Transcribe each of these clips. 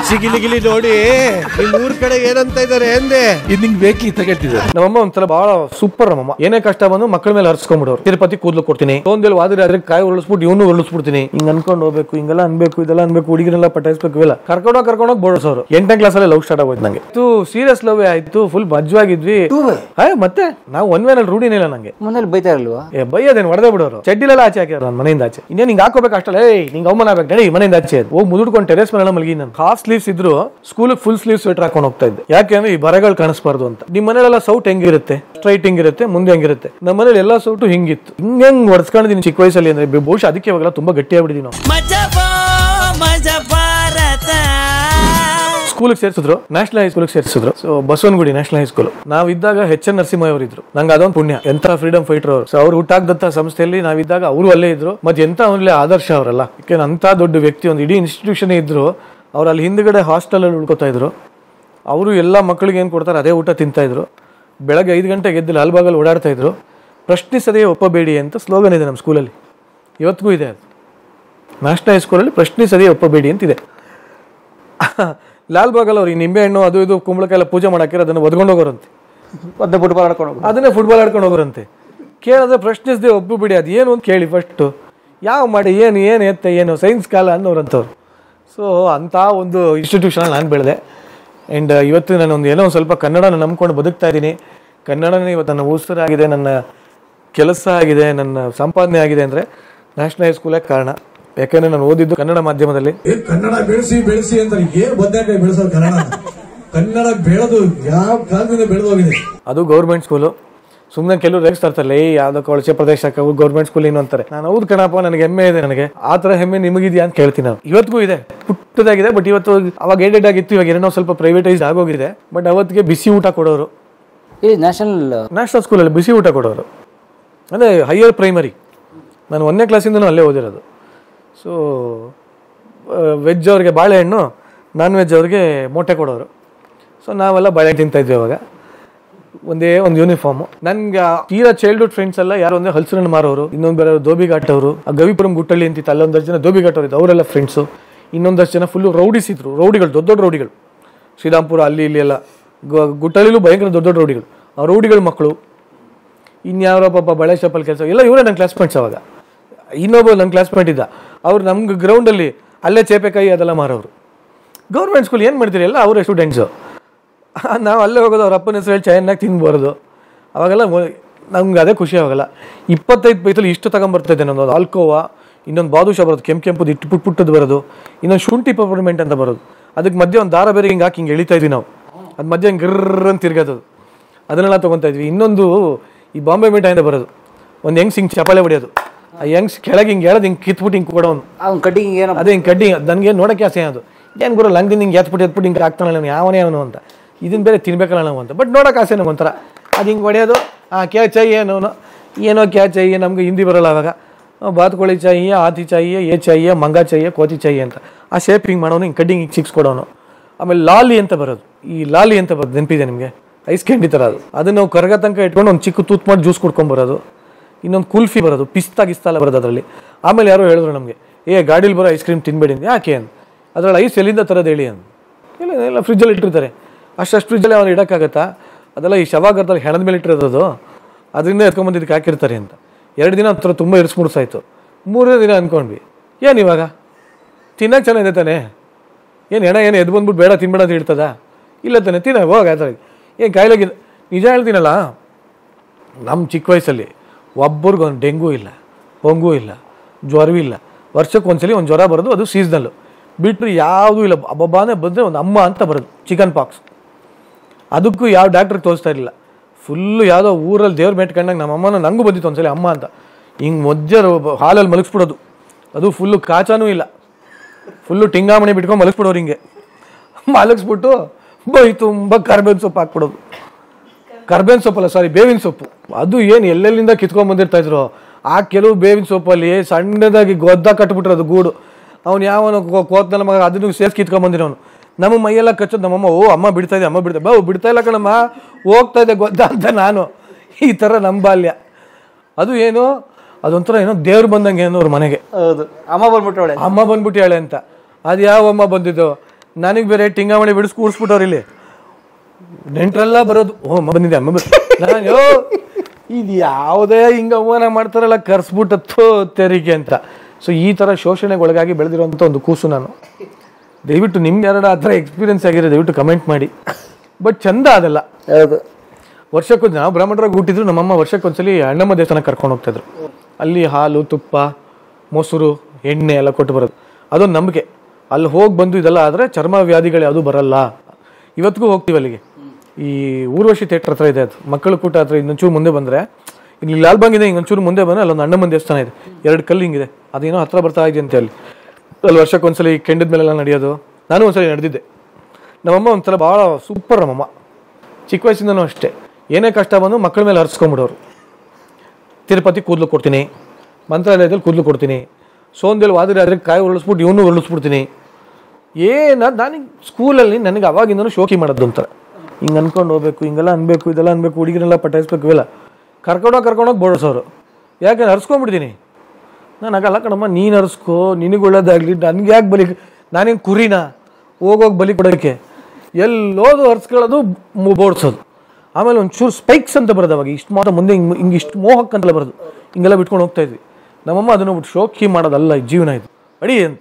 ಗಿಚ್ಚಿ ಗಿಲಿ ಗಿಲಿ ನೋಡಿ ನಿಮ್ ಊರ್ ಕಡೆ ಏನಂತ ಇದಾರೆ ಎಂದೆ ಇದು ನಿಂಗೆ ಬೇಕಿ ತಗೊಳ್ತಿದ್ದಾರೆ ನಮ್ಮಮ್ಮ ಒಂಥರ ಬಹಳ ಸೂಪರ್ ನಮ್ಮಮ್ಮ ಏನೇ ಕಷ್ಟ ಬಂದು ಮಕ್ಕಳ ಮೇಲೆ ಹರ್ಸ್ಕೊಂಡ್ಬಿಡೋರು ತಿರುಪತಿ ಕೂದಲು ಕೊಡ್ತೀನಿ ಒಂದಲ್ಲಿ ವಾದ್ರೆ ಆದ್ರೆ ಕಾಯಿ ಉರುಳಿಸ್ಬಿಟ್ಟು ಇವನು ಉರುಳಿಸ್ಬಿಡ್ತೀನಿ ಹಿಂಗ್ ಅನ್ಕೊಂಡು ಹೋಗ್ಬೇಕು ಹಿಂಗೆಲ್ಲ ಅನ್ಬೇಕು ಇದೆಲ್ಲ ಅನ್ಬೇಕು ಹುಡುಗಿರೆಲ್ಲ ಪಟಾಯಿಸ್ಬೇಕು ಇವೆಲ್ಲ ಕರ್ಕೊಂಡೋಗಿ ಕರ್ಕೊಂಡೋಗಿ ಬೋಡಿಸೋರು ಎಂಟನೇ ಕ್ಲಾಸಲ್ಲಿ ಲವ್ ಸ್ಟಾರ್ಟ್ ಆಗೋಯ್ತು ನಂಗೆ ಇದು ಸೀರಿಯಸ್ ಲವ್ ಆಯ್ತು ಫುಲ್ ಮಜ್ವಾಗಿದ್ವಿ ಹಾಯ್ ಮತ್ತೆ ನಾವು ಒನ್ ವೇನಲ್ಲಿ ರೂಢಿನೇ ಇಲ್ಲ ನಂಗೆ ಮನೇಲಿ ಬೈತಾ ಇರಲ್ವಾ ಏ ಬೈಯೋದೇನು ಹೊಡೆದೇ ಬಿಡೋರು ಚಡ್ಡಿಲೆಲ್ಲ ಆಚೆ ಹಾಕಿದ್ರು ನನ್ನ ಮನೆಯಿಂದ ಆಚೆ ಇನ್ನೇನು ಹಿಂಗೆ ಹಾಕೋಬೇಕು ಅಷ್ಟಲ್ಲ ಏಯ್ ನಿಂಗೆ ಅವಮಾನ ಆಗ್ಬೇಕು ನಡಿ ಮನೆಯಿಂದ ಆಚೆ ಹೋಗಿ ಮುದುಡ್ಕೊಂಡು ಟೆರೆಸ್ ಮೇಲೆ ಮಲಗಿ ನಾನು ಹಾಫ್ ಸ್ಲೀವ್ಸ್ ಇದ್ರು ಸ್ಕೂಲ್ ಫುಲ್ ಸ್ಲೀವ್ ಸ್ವೆಟರ್ ಹಾಕೊಂಡು ಹೋಗ್ತಾ ಇದ್ದೆ ಯಾಕೆಂದ್ರೆ ಈ ಬರಗಳು ಕಾಣಿಸ್ಬಾರ್ದು ಅಂತ ನಿಮ್ಮ ಮನೇಲೆಲ್ಲ ಸೌಟ್ ಹೆಂಗಿರುತ್ತೆ ಸ್ಟ್ರೈಟ್ ಹಿಂಗಿರುತ್ತೆ ಮುಂದೆ ಹೆಂಗಿರುತ್ತೆ ನಮ್ಮ ಮನೇಲಿ ಎಲ್ಲ ಸೌಟು ಹಿಂಗಿತ್ತು ಹಿಂಗೆ ಹೆಂಗ್ ಹೊಡ್ಸ್ಕೊಂಡಿದ್ದೀನಿ ಚಿಕ್ಕ ವಯಸ್ಸಲ್ಲಿ ಅಂದ್ರೆ ಬಹುಶಃ ಅದಕ್ಕೆ ಇವಾಗೆಲ್ಲ ತುಂಬಾ ಗಟ್ಟಿ ಆಗ್ಬಿಟ್ಟಿದ್ದೀವಿ ನಾವು ಸ್ಕೂಲಿಗೆ ಸೇರಿಸಿದ್ರು ನ್ಯಾಷನಲ್ ಹೈಸ್ಕೂಲಿಗೆ ಸೇರಿಸಿದ್ರು ಸೊ ಬಸವನಗುಡಿ ನ್ಯಾಷನಲ್ ಹೈಸ್ಕೂಲ್ ನಾವು ಇದ್ದಾಗ ಎಚ್ ಎನ್ ನರಸಿಂಹ ಅವರು ಇದ್ರು ನಂಗೆ ಅದೊಂದು ಪುಣ್ಯ ಎಂತ ಫ್ರೀಡಮ್ ಫೈಟರ್ ಅವರು ಸೊ ಅವ್ರು ಹುಟ್ಟಾಗ್ದಂತ ಸಂಸ್ಥೆಯಲ್ಲಿ ನಾವಿದ್ದಾಗ ಅವರು ಅಲ್ಲೇ ಇದ್ರು ಮತ್ತೆ ಎಂತ ಒಳ್ಳೆ ಆದರ್ಶ ಅವರಲ್ಲ ಯಾಕೆ ಅಂತ ದೊಡ್ಡ ವ್ಯಕ್ತಿ ಒಂದು ಇಡೀ ಇನ್ಸ್ಟಿಟ್ಯೂಷನ್ ಇದ್ರು ಅವ್ರು ಅಲ್ಲಿ ಹಿಂದ್ಗಡೆ ಹಾಸ್ಟೆಲ್ ಅಲ್ಲಿ ಉಳ್ಕೊತಾ ಇದ್ರು ಅವರು ಎಲ್ಲ ಮಕ್ಕಳಿಗೆ ಏನು ಕೊಡ್ತಾರೆ ಅದೇ ಊಟ ತಿಂತಾ ಇದ್ರು ಬೆಳಗ್ಗೆ ಐದು ಗಂಟೆಗೆ ಎದ್ದು ಲಾಲ್ಬಾಗಲ್ಲಿ ಓಡಾಡ್ತಾ ಇದ್ರು ಪ್ರಶ್ನಿಸದೇ ಒಪ್ಪಬೇಡಿ ಅಂತ ಸ್ಲೋಗನ್ ಇದೆ ನಮ್ಮ ಸ್ಕೂಲಲ್ಲಿ ಇವತ್ತಿಗೂ ಇದೆ ಅದು ನ್ಯಾಷನಲ್ ಹೈಸ್ಕೂಲಲ್ಲಿ ಪ್ರಶ್ನಿಸದೇ ಒಪ್ಪಬೇಡಿ ಅಂತಿದೆ ಲಾಲ್ ಬಾಗಲ್ ಅವ್ರು ಈ ನಿಂಬೆಹಣ್ಣು ಅದು ಇದು ಕುಂಬಳಕಾಯಿ ಎಲ್ಲ ಪೂಜೆ ಮಾಡಾಕಿರೋ ಅದನ್ನು ಒದ್ಕೊಂಡು ಹೋಗೋರಂತೆ ಮತ್ತೆ ಫುಟ್ಬಾಲ್ ಆಡ್ಕೊಂಡು ಹೋಗು ಅದನ್ನೇ ಫುಟ್ಬಾಲ್ ಆಡ್ಕೊಂಡು ಹೋಗೋರಂತೆ ಕೇಳಿದ್ರೆ ಪ್ರಶ್ನಿಸದೆ ಒಪ್ಪು ಬಿಡಿ ಅದು ಏನು ಅಂತ ಕೇಳಿ ಫಸ್ಟು ಯಾವ ಮಾಡಿ ಏನು ಏನು ಎತ್ತ ಏನು ಸೈನ್ಸ್ ಕಾಲ ಅನ್ನೋರಂಥವ್ರು ಸೊ ಅಂಥ ಒಂದು ಇನ್ಸ್ಟಿಟ್ಯೂಷನಲ್ಲಿ ನಾನು ಬೆಳೆದೆ ಆ್ಯಂಡ್ ಇವತ್ತು ನಾನು ಒಂದು ಏನೋ ಒಂದು ಸ್ವಲ್ಪ ಕನ್ನಡನ ನಂಬ್ಕೊಂಡು ಬದುಕ್ತಾ ಇದ್ದೀನಿ ಕನ್ನಡನೇ ಇವತ್ತು ನನ್ನ ಉಸಿರಾಗಿದೆ ನನ್ನ ಕೆಲಸ ಆಗಿದೆ ನನ್ನ ಸಂಪಾದನೆ ಆಗಿದೆ ಅಂದರೆ ನ್ಯಾಷನಲ್ ಹೈಸ್ಕೂಲೇ ಕಾರಣ ಯಾಕೆಂದರೆ ನಾನು ಓದಿದ್ದು ಕನ್ನಡ ಮಾಧ್ಯಮದಲ್ಲಿ ಏ ಕನ್ನಡ ಬೆಳೆಸಿ ಬೆಳೆಸಿ ಅಂತಾರೆ ಏನ್ ಬದನೆಕಾಯಿ ಬೆಳೆಸೋದು ಕನ್ನಡ ಕನ್ನಡ ಬೆಳೆದು ಯಾವ ಕಾಲದಿಂದ ಬೆಳೆದು ಹೋಗಿದೆ ಅದು ಗೌರ್ಮೆಂಟ್ ಸ್ಕೂಲು ಸುಮ್ಮನೆ ಕೆಲವರು ರೇಗಿಸ್ತಾ ಇರ್ತಾರೆ ಏ ಯಾವ್ದೋ ಕೊಳಚೆ ಪ್ರದೇಶಕ್ಕೆ ಗೌರ್ಮೆಂಟ್ ಸ್ಕೂಲ್ ಏನು ಅಂತಾರೆ ನಾನು ಹೌದು ಕಣಪ್ಪ ನನಗೆ ಹೆಮ್ಮೆ ಇದೆ ನನಗೆ ಆ ಥರ ಹೆಮ್ಮೆ ನಿಮಗಿದೆಯಾ ಅಂತ ಕೇಳ್ತೀನಿ ನಾನು ಇವತ್ತಿಗೂ ಇದೆ ಪುಟ್ಟದಾಗಿದೆ ಬಟ್ ಇವತ್ತು ಅವಾಗ ಏಡೆಡ್ ಆಗಿತ್ತು ಇವಾಗ ಏನೋ ಸ್ವಲ್ಪ ಪ್ರೈವೇಟೈಸ್ ಆಗೋಗಿದೆ ಬಟ್ ಅವತ್ತಿಗೆ ಬಿಸಿ ಊಟ ಕೊಡೋರು ಇಲ್ಲಿ ನ್ಯಾಷನಲ್ ನ್ಯಾಷನಲ್ ಸ್ಕೂಲಲ್ಲಿ ಬಿಸಿ ಊಟ ಕೊಡೋರು ಅಂದರೆ ಹೈಯರ್ ಪ್ರೈಮರಿ ನಾನು ಒಂದನೇ ಕ್ಲಾಸಿಂದನೂ ಅಲ್ಲೇ ಓದಿರೋದು ಸೊ ವೆಜ್ ಅವ್ರಿಗೆ ಬಾಳೆಹಣ್ಣು ನಾನ್ ವೆಜ್ ಅವ್ರಿಗೆ ಮೊಟ್ಟೆ ಕೊಡೋರು ಸೊ ನಾವೆಲ್ಲ ಬಾಳೆಹಣ್ಣು ತಿಂತಾ ಇದ್ವಿ ಅವಾಗ ಒಂದೇ ಒಂದು ಯೂನಿಫಾರ್ಮ್ ನನ್ಗೆ ತೀರಾ ಚೈಲ್ಡ್ಹುಡ್ ಫ್ರೆಂಡ್ಸ್ ಎಲ್ಲ ಯಾರು ಅಂದ್ರೆ ಹಲ್ಸರನ್ನು ಮಾರೋರು ಇನ್ನೊಂದು ಬೇರೆ ದೋಬಿಘಾಟ್ ಅವರು ಆ ಗವಿಪುರಂ ಗುಟ್ಟಳ್ಳಿ ಅಂತಿತ್ತು ಅಲ್ಲೊಂದಷ್ಟು ಜನ ದೋಬಿಘಾಟ್ ಅವರು ಅವರೆಲ್ಲ ಫ್ರೆಂಡ್ಸು ಇನ್ನೊಂದಷ್ಟು ಜನ ಫುಲ್ಲು ರೌಡೀಸ್ ಇದ್ರು ರೌಡಿಗಳು ದೊಡ್ಡ ದೊಡ್ಡ ರೌಡಿಗಳು ಶ್ರೀರಾಮ್ಪುರ ಅಲ್ಲಿ ಇಲ್ಲಿ ಎಲ್ಲ ಗ- ಗುಟ್ಟಳ್ಳಿಲೂ ಭಯಂಕರ ದೊಡ್ಡ ದೊಡ್ಡ ರೌಡಿಗಳು ಆ ರೌಡಿಗಳ ಮಕ್ಕಳು ಇನ್ಯಾರೋ ಪಾಪ ಬಳೆ ಶಾಪಲ್ಲಿ ಕೆಲಸ ಎಲ್ಲ ಇವರೇ ನನ್ನ ಕ್ಲಾಸ್ಮೇಟ್ಸ್ ಅವಾಗ ಇನ್ನೊಬ್ಬ ನನ್ನ ಕ್ಲಾಸ್ಮೇಟ್ ಇದ್ದ ಅವ್ರು ನಮ್ಗೆ ಗ್ರೌಂಡಲ್ಲಿ ಅಲ್ಲೇ ಚೇಪೆಕಾಯಿ ಅದೆಲ್ಲ ಮಾರೋರು ಗೌರ್ಮೆಂಟ್ ಸ್ಕೂಲ್ ಏನು ಮಾಡ್ತೀರಿ ಎಲ್ಲ ಅವರೇ ಸ್ಟೂಡೆಂಟ್ಸು ನಾವು ಅಲ್ಲೇ ಹೋಗೋದು ಅವ್ರ ಅಪ್ಪನ ಹೆಸರು ಹೇಳಿ ಚೆನ್ನಾಗಿ ತಿನ್ಬಾರ್ದು ಅವಾಗೆಲ್ಲ ಮೊ- ನಮ್ಗೆ ಅದೇ ಖುಷಿ ಅವಾಗಲ್ಲ ಇಪ್ಪತ್ತೈದು ಪೈಸಲ್ಲಿ ಇಷ್ಟು ತಗೊಂಬರ್ತಿದ್ದೆ ನನ್ನೊಂದು ಆಲ್ಕೋವಾ ಇನ್ನೊಂದು ಬಾದುಷಾ ಬರೋದು ಕೆಂಪು ಕೆಂಪುದು ಇಟ್ಟು ಪುಟ್ ಪುಟ್ಟದ್ದು ಬರೋದು ಇನ್ನೊಂದು ಶುಂಠಿ ಪರ್ಮೆಂಟ್ ಅಂತ ಬರೋದು ಅದಕ್ಕೆ ಮಧ್ಯೆ ಒಂದು ದಾರ ಬೇರೆ ಹಿಂಗೆ ಹಾಕಿ ಹಿಂಗೆ ಎಳಿತಾ ಇದ್ವಿ ನಾವು ಅದು ಮಧ್ಯೆ ಹಿಂಗೆ ಗಿರ್ರ್ ಅಂತ ತಿರ್ಗೋದು ಅದನ್ನೆಲ್ಲ ತೊಗೊತಾ ಇದ್ವಿ ಇನ್ನೊಂದು ಈ ಬಾಂಬೆ ಮಿಠಾಯಿಂದ ಬರೋದು ಒಂದು ಹೆಂಗ್ಸ್ ಹಿಂಗೆ ಚಪಾಲೆ ಹೊಡೆಯೋದು ಆ ಹೆಂಗ್ಸ್ ಕೆಳಗೆ ಹಿಂಗೆ ಹೇಳೋದು ಹಿಂಗೆ ಕಿತ್ಬಿಟ್ಟು ಹಿಂಗೆ ಕೊಡೋನು ಅವ್ನು ಕಟ್ಟಿಂಗ್ ಏನೋ ಅದೇ ಹಿಂಗೆ ಕಡ್ಡಿ ನನಗೆ ನೋಡೋಕೆ ಆಸೆ ಅದು ಏನು ಗುರು ಲಂಗದಿಂದ ಹಿಂಗೆ ಎತ್ಬಿಟ್ಟು ಎತ್ಬಿಟ್ಟು ಹಿಂಗೆ ಆಗ್ತಾನಲ್ಲ ನಾನು ಯಾವನೇ ಅವನು ಅಂತ ಇದನ್ನ ಬೇರೆ ತಿನ್ಬೇಕಲ್ಲ ನಾವು ಅಂತ ಬಟ್ ನೋಡೋಕೆ ಆಸೆ ನಮ್ಗೆ ಒಂಥರ ಅದು ಹಿಂಗೆ ಹೊಡೆಯೋದು ಆ ಕ್ಯಾ ಚೈ ಏನೋ ಏನೋ ಕ್ಯಾ ಚೈಯೆ ನಮ್ಗೆ ಹಿಂದಿ ಬರೋಲ್ಲ ಅವಾಗ ಆ, ಬಾತುಕೋಳಿ ಚಾಯಿಯ ಆತಿ ಚಾಯಿಯ ಏ ಚಾಯಿಯ ಮಂಗ ಚಾಯಿಯ ಕೋತಿ ಚಾಯಿ ಅಂತ ಆ ಶೇಪ್ ಹಿಂಗೆ ಮಾಡೋನು ಹಿಂಗೆ ಕಡ್ಡಿ ಹಿಂಗೆ ಚಿಕ್ಸ್ ಕೊಡೋನು ಆಮೇಲೆ ಲಾಲಿ ಅಂತ ಬರೋದು ಈ ಲಾಲಿ ಅಂತ ಬರೋದು ನೆನಪಿದೆ ನಿಮಗೆ ಐಸ್ ಕ್ಯಾಂಡಿ ಥರ ಅದು ಅದನ್ನ ನಾವು ಕರಗ ತನಕ ಇಟ್ಕೊಂಡು ಒಂದು ಚಿಕ್ಕ ತೂತ್ ಮಾಡಿ ಜ್ಯೂಸ್ ಕುಡ್ಕೊಂಬರೋದು ಇನ್ನೊಂದು ಕುಲ್ಫಿ ಬರೋದು ಪಿಸ್ತಾ ಗಿಸ್ತಾ ಎಲ್ಲ ಬರೋದು ಅದರಲ್ಲಿ ಆಮೇಲೆ ಯಾರೋ ಹೇಳಿದ್ರು ನಮಗೆ ಏ ಗಾಡೀಲಿ ಬರೋ ಐಸ್ ಕ್ರೀಮ್ ತಿನ್ಬೇಡಿ ಅಂದೆ. ಯಾಕೆ ಅಂತ ಅದ್ರಲ್ಲಿ ಐಸ್ ಎಲ್ಲಿಂದ ತರೋದು ಹೇಳಿ ಅಂತ ಇಲ್ಲ ಎಲ್ಲ ಫ್ರಿಜ್ಜಲ್ಲಿ ಇಟ್ಟಿರ್ತಾರೆ ಅಷ್ಟು ಫ್ರಿಜ್ಜಲ್ಲಿ ಅವ್ರು ಇಡೋಕ್ಕಾಗತ್ತಾ ಅದೆಲ್ಲ ಈ ಶವಾಗರ್ದಲ್ಲಿ ಹೆಣದ ಮೇಲೆ ಇಟ್ಟಿರೋದು ಅದರಿಂದ ಎತ್ಕೊಂಬಂದಿದ್ದಕ್ಕೆ ಹಾಕಿರ್ತಾರೆ ಅಂತ ಎರಡು ದಿನ ಹತ್ರ ತುಂಬ ಇರಿಸ್ಮುಡ್ಸಾಯ್ತು ಮೂರನೇ ದಿನ ಅಂದ್ಕೊಂಡ್ವಿ ಏನು ಇವಾಗ ತಿನ್ನಕ್ಕೆ ಚೆನ್ನಾಗಿದೆ ತಾನೇ ಏನು ಹೆಣ ಏನು ಎದ್ದು ಬಂದ್ಬಿಟ್ಟು ಬೇಡ ತಿನ್ಬೇಡ ಅಂತ ಹೇಳ್ತದ ಇಲ್ಲ ತಾನೆ ತಿನ್ನ ಹೋಗ ಅದ್ರಾಗ ಏನು ಕಾಯಿಲೆಗಿದೆ ನಿಜ ಹೇಳ್ತೀನಲ್ಲ ನಮ್ಮ ಚಿಕ್ಕ ವಯಸ್ಸಲ್ಲಿ ಒಬ್ಬರಿಗೂ ಒಂದು ಡೆಂಗೂ ಇಲ್ಲ ಪೊಂಗೂ ಇಲ್ಲ ಜ್ವರವೂ ಇಲ್ಲ ವರ್ಷಕ್ಕೆ ಒಂದ್ಸಲಿ ಒಂದು ಜ್ವರ ಬರೋದು ಅದು ಸೀಸ್ನಲ್ಲು ಬಿಟ್ಟರೆ ಯಾವುದೂ ಇಲ್ಲ ಅಬ್ಬಬ್ಬಾನೇ ಬಂದರೆ ಒಂದು ಅಮ್ಮ ಅಂತ ಬರೋದು ಚಿಕನ್ ಪಾಕ್ಸ್ ಅದಕ್ಕೂ ಯಾವ ಡಾಕ್ಟ್ರಿಗೆ ತೋರಿಸ್ತಾ ಇರಲಿಲ್ಲ ಫುಲ್ಲು ಯಾವುದೋ ಊರಲ್ಲಿ ದೇವ್ರ ಮೆಟ್ಕೊಂಡಾಗ ನಮ್ಮ ಅಮ್ಮನ ನನಗೂ ಬಂದಿತ್ತು ಒಂದ್ಸಲಿ ಅಮ್ಮ ಅಂತ ಹಿಂಗೆ ಮೊಜ್ಜೆ ಹಾಲಲ್ಲಿ ಮಲಗಿಸ್ಬಿಡೋದು ಅದು ಫುಲ್ಲು ಕಾಚಾನೂ ಇಲ್ಲ ಫುಲ್ಲು ಟಿಂಗಾಮಣಿ ಬಿಟ್ಕೊಂಡು ಮಲಗಿಸ್ಬಿಡೋರು ಹಿಂಗೆ ಮಲಗಿಸ್ಬಿಟ್ಟು ಬೈ ತುಂಬ ಕರ್ಬೇವಿನ ಸೊಪ್ಪು ಹಾಕ್ಬಿಡೋದು ಕರ್ಬೇವಿನ ಸೊಪ್ಪಲ್ಲ ಸಾರಿ ಬೇವಿನ ಸೊಪ್ಪು ಅದು ಏನು ಎಲ್ಲೆಲ್ಲಿಂದ ಕಿತ್ಕೊಂಡ್ ಬಂದಿರ್ತಾ ಇದ್ರು ಆ ಕೆಲವು ಬೇವಿನ ಸೊಪ್ಪಲ್ಲಿ ಸಣ್ಣದಾಗಿ ಗೊದ್ದ ಕಟ್ಬಿಟ್ರೆ ಗೂಡು ಅವ್ನು ಯಾವನು ಕೋತ್ನಲ್ಲ ಮಗ ಅದನ್ನು ಸೇರ್ಸಿ ಕಿತ್ಕೊಂಡ್ ಬಂದಿರೋನು ನಮ್ಮ ಮೈಯೆಲ್ಲ ಕಚ್ಚೋದು ನಮ್ಮಮ್ಮ ಓ ಅಮ್ಮ ಬಿಡ್ತಾ ಇದೆ ಅಮ್ಮ ಬಿಡ್ತಾ ಬಾ ಬಿಡ್ತಾ ಇಲ್ಲ ಕಣಮ್ಮ ಹೋಗ್ತಾ ಇದೆ ಗೊದ್ದ ಅಂತ ನಾನು ಈ ಥರ ನಮ್ಮ ಬಾಲ್ಯ ಅದು ಏನು ಅದೊಂಥರ ಏನೋ ದೇವ್ರು ಬಂದಂಗೆ ಏನೋ ಅವ್ರ ಮನೆಗೆ ಹೌದು ಅಮ್ಮ ಬಂದ್ಬಿಟ್ಟವಳೆ ಅಮ್ಮ ಬಂದ್ಬಿಟ್ಟು ಹೇಳೆ ಅಂತ ಅದು ಯಾವ ಅಮ್ಮ ಬಂದಿದ್ದು ನನಗೆ ಬೇರೆ ಟಿಂಗಾಮಣಿ ಬಿಡಿಸ್ ಕೂಡಿಸ್ಬಿಟ್ಟವ್ರು ಇಲ್ಲಿ ನೆಂಟ್ರೆಲ್ಲ ಬರೋದು ಓ ಅಮ್ಮ ಬಂದಿದೆ ಅಮ್ಮ ಬಂದ್- ನಾನು ಯೋ ಇದು ಯಾವುದೇ ಹಿಂಗೆ ಅವಮಾನ ಮಾಡ್ತಾರಲ್ಲ ಕರ್ಸ್ಬಿಟ್ಟು ಥೋ ತೆರಿಗೆ ಅಂತ ಸೊ ಈ ಥರ ಶೋಷಣೆಗೆ ಒಳಗಾಗಿ ಬೆಳೆದಿರೋಂಥ ಒಂದು ಕೂಸು ನಾನು ದಯವಿಟ್ಟು ನಿಮ್ಗೆ ಎರಡು ಆ ಥರ ಎಕ್ಸ್ಪೀರಿಯನ್ಸ್ ಆಗಿದೆ ದಯವಿಟ್ಟು ಕಮೆಂಟ್ ಮಾಡಿ ಬಟ್ ಚಂದ ಅದೆಲ್ಲ ಹೌದು ವರ್ಷಕ್ಕೊಂದು ನಾವು ಬ್ರಾಹ್ಮಣರಾಗಿ ಹುಟ್ಟಿದ್ರು ನಮ್ಮಮ್ಮ ವರ್ಷಕ್ಕೊಂದ್ಸಲಿ ಅಣ್ಣಮ್ಮ ದೇವಸ್ಥಾನಕ್ಕೆ ಕರ್ಕೊಂಡು ಹೋಗ್ತಾಯಿದ್ರು ಅಲ್ಲಿ ಹಾಲು ತುಪ್ಪ ಮೊಸರು ಎಣ್ಣೆ ಎಲ್ಲ ಕೊಟ್ಟು ಬರೋದು ಅದೊಂದು ನಂಬಿಕೆ ಅಲ್ಲಿ ಹೋಗಿ ಬಂದು ಇದೆಲ್ಲ ಆದರೆ ಚರ್ಮ ವ್ಯಾಧಿಗಳು ಯಾವುದೂ ಬರಲ್ಲ ಇವತ್ತಿಗೂ ಹೋಗ್ತೀವಿ ಅಲ್ಲಿಗೆ ಈ ಊರ್ವಶಿ ಥಿಯೇಟ್ರ್ ಹತ್ರ ಇದೆ ಅದು ಮಕ್ಕಳ ಕೂಟ ಹತ್ರ ಇನ್ನೊಂಚೂರು ಮುಂದೆ ಬಂದರೆ ಇಲ್ಲಿ ಲಾಲ್ಬಾಗ್ ಇದೆ ಹಿಂಗೊಂಚೂರು ಮುಂದೆ ಬಂದರೆ ಅಲ್ಲೊಂದು ಅಣ್ಣಮ್ಮನ ದೇವಸ್ಥಾನ ಇದೆ ಎರಡು ಕಲ್ಲು ಹಿಂಗಿದೆ ಅದೇನೋ ಹತ್ರ ಬರ್ತಾ ಇದೆ ಅಂತೆ ಅಲ್ಲಿ ಅಲ್ಲಿ ವರ್ಷಕ್ಕೊಂದ್ಸಲಿ ಕೆಂಡದ ಮೇಲೆಲ್ಲ ನಡೆಯೋದು ನಾನು ಒಂದ್ಸಲಿ ನಡೆದಿದ್ದೆ ನಮ್ಮಮ್ಮ ಒಂಥರ ಭಾಳ ಸೂಪರ್ ನಮ್ಮಮ್ಮ ಚಿಕ್ಕ ವಯಸ್ಸಿಂದನೂ ಅಷ್ಟೇ ಏನೇ ಕಷ್ಟ ಬಂದು ಮಕ್ಕಳ ಮೇಲೆ ಹರಿಸ್ಕೊಂಬಿಡೋರು ತಿರುಪತಿ ಕೂದಲು ಕೊಡ್ತೀನಿ ಮಂತ್ರಾಲಯದಲ್ಲಿ ಕೂದಲು ಕೊಡ್ತೀನಿ ಸೋಂದಲ್ಲಿ ವಾದ್ರೆ ಆದರೆ ಕಾಯಿ ಉರುಳಿಸ್ಬಿಟ್ಟು ಇವನು ಉರುಳಿಸ್ಬಿಡ್ತೀನಿ ಏನ ನನಗೆ ಸ್ಕೂಲಲ್ಲಿ ನನಗೆ ಅವಾಗಿಂದನೂ ಶೋಕಿ ಮಾಡೋದು ಅಂತಾರೆ ಹಿಂಗೆ ಅನ್ಕೊಂಡು ಹೋಗ್ಬೇಕು ಹಿಂಗೆಲ್ಲ ಅನ್ಬೇಕು ಇದೆಲ್ಲ ಅನ್ಬೇಕು ಹುಡುಗಿರೆಲ್ಲ ಪಟಾಯಿಸ್ಬೇಕು ಇವೆಲ್ಲ ಕರ್ಕೊಂಡೋಗಿ ಕರ್ಕೊಂಡೋಗಿ ಬೋಡಿಸೋರು ಯಾಕೆ ಹರಿಸ್ಕೊಂಡ್ಬಿಡ್ತೀನಿ ನಾನು ಆಗಲ್ಲ ಕಣಮ್ಮ ನೀನು ಹರಿಸ್ಕೋ ನಿನಗೆ ಒಳ್ಳೇದಾಗಲಿ ನನಗೆ ಯಾಕೆ ಬಲಿ ನಾನೇನು ಕುರಿನಾ ಹೋಗೋಗಿ ಬಲಿ ಕೊಡೋಕ್ಕೆ ಎಲ್ಲೋದು ಹರಿಸ್ಕೊಳ್ಳೋದು ಮು- ಬೋಡ್ಸೋದು ಆಮೇಲೆ ಒಂಚೂರು ಸ್ಪೈಕ್ಸ್ ಅಂತ ಬರೋದು ಅವಾಗ ಇಷ್ಟು ಮಾತ್ರ ಮುಂದೆ ಹಿಂಗೆ ಹಿಂಗೆ ಇಷ್ಟು ಮೋಹಕ್ ಅಂತಲ್ಲ ಬರೋದು ಹಿಂಗೆಲ್ಲ ಬಿಟ್ಕೊಂಡು ಹೋಗ್ತಾ ಇದ್ವಿ ನಮ್ಮಮ್ಮ ಅದನ್ನು ಬಿಟ್ಟು ಶೋಕಿ ಮಾಡೋದಲ್ಲ ಈ ಜೀವನ ಇದು ಅಡಿ ಅಂತ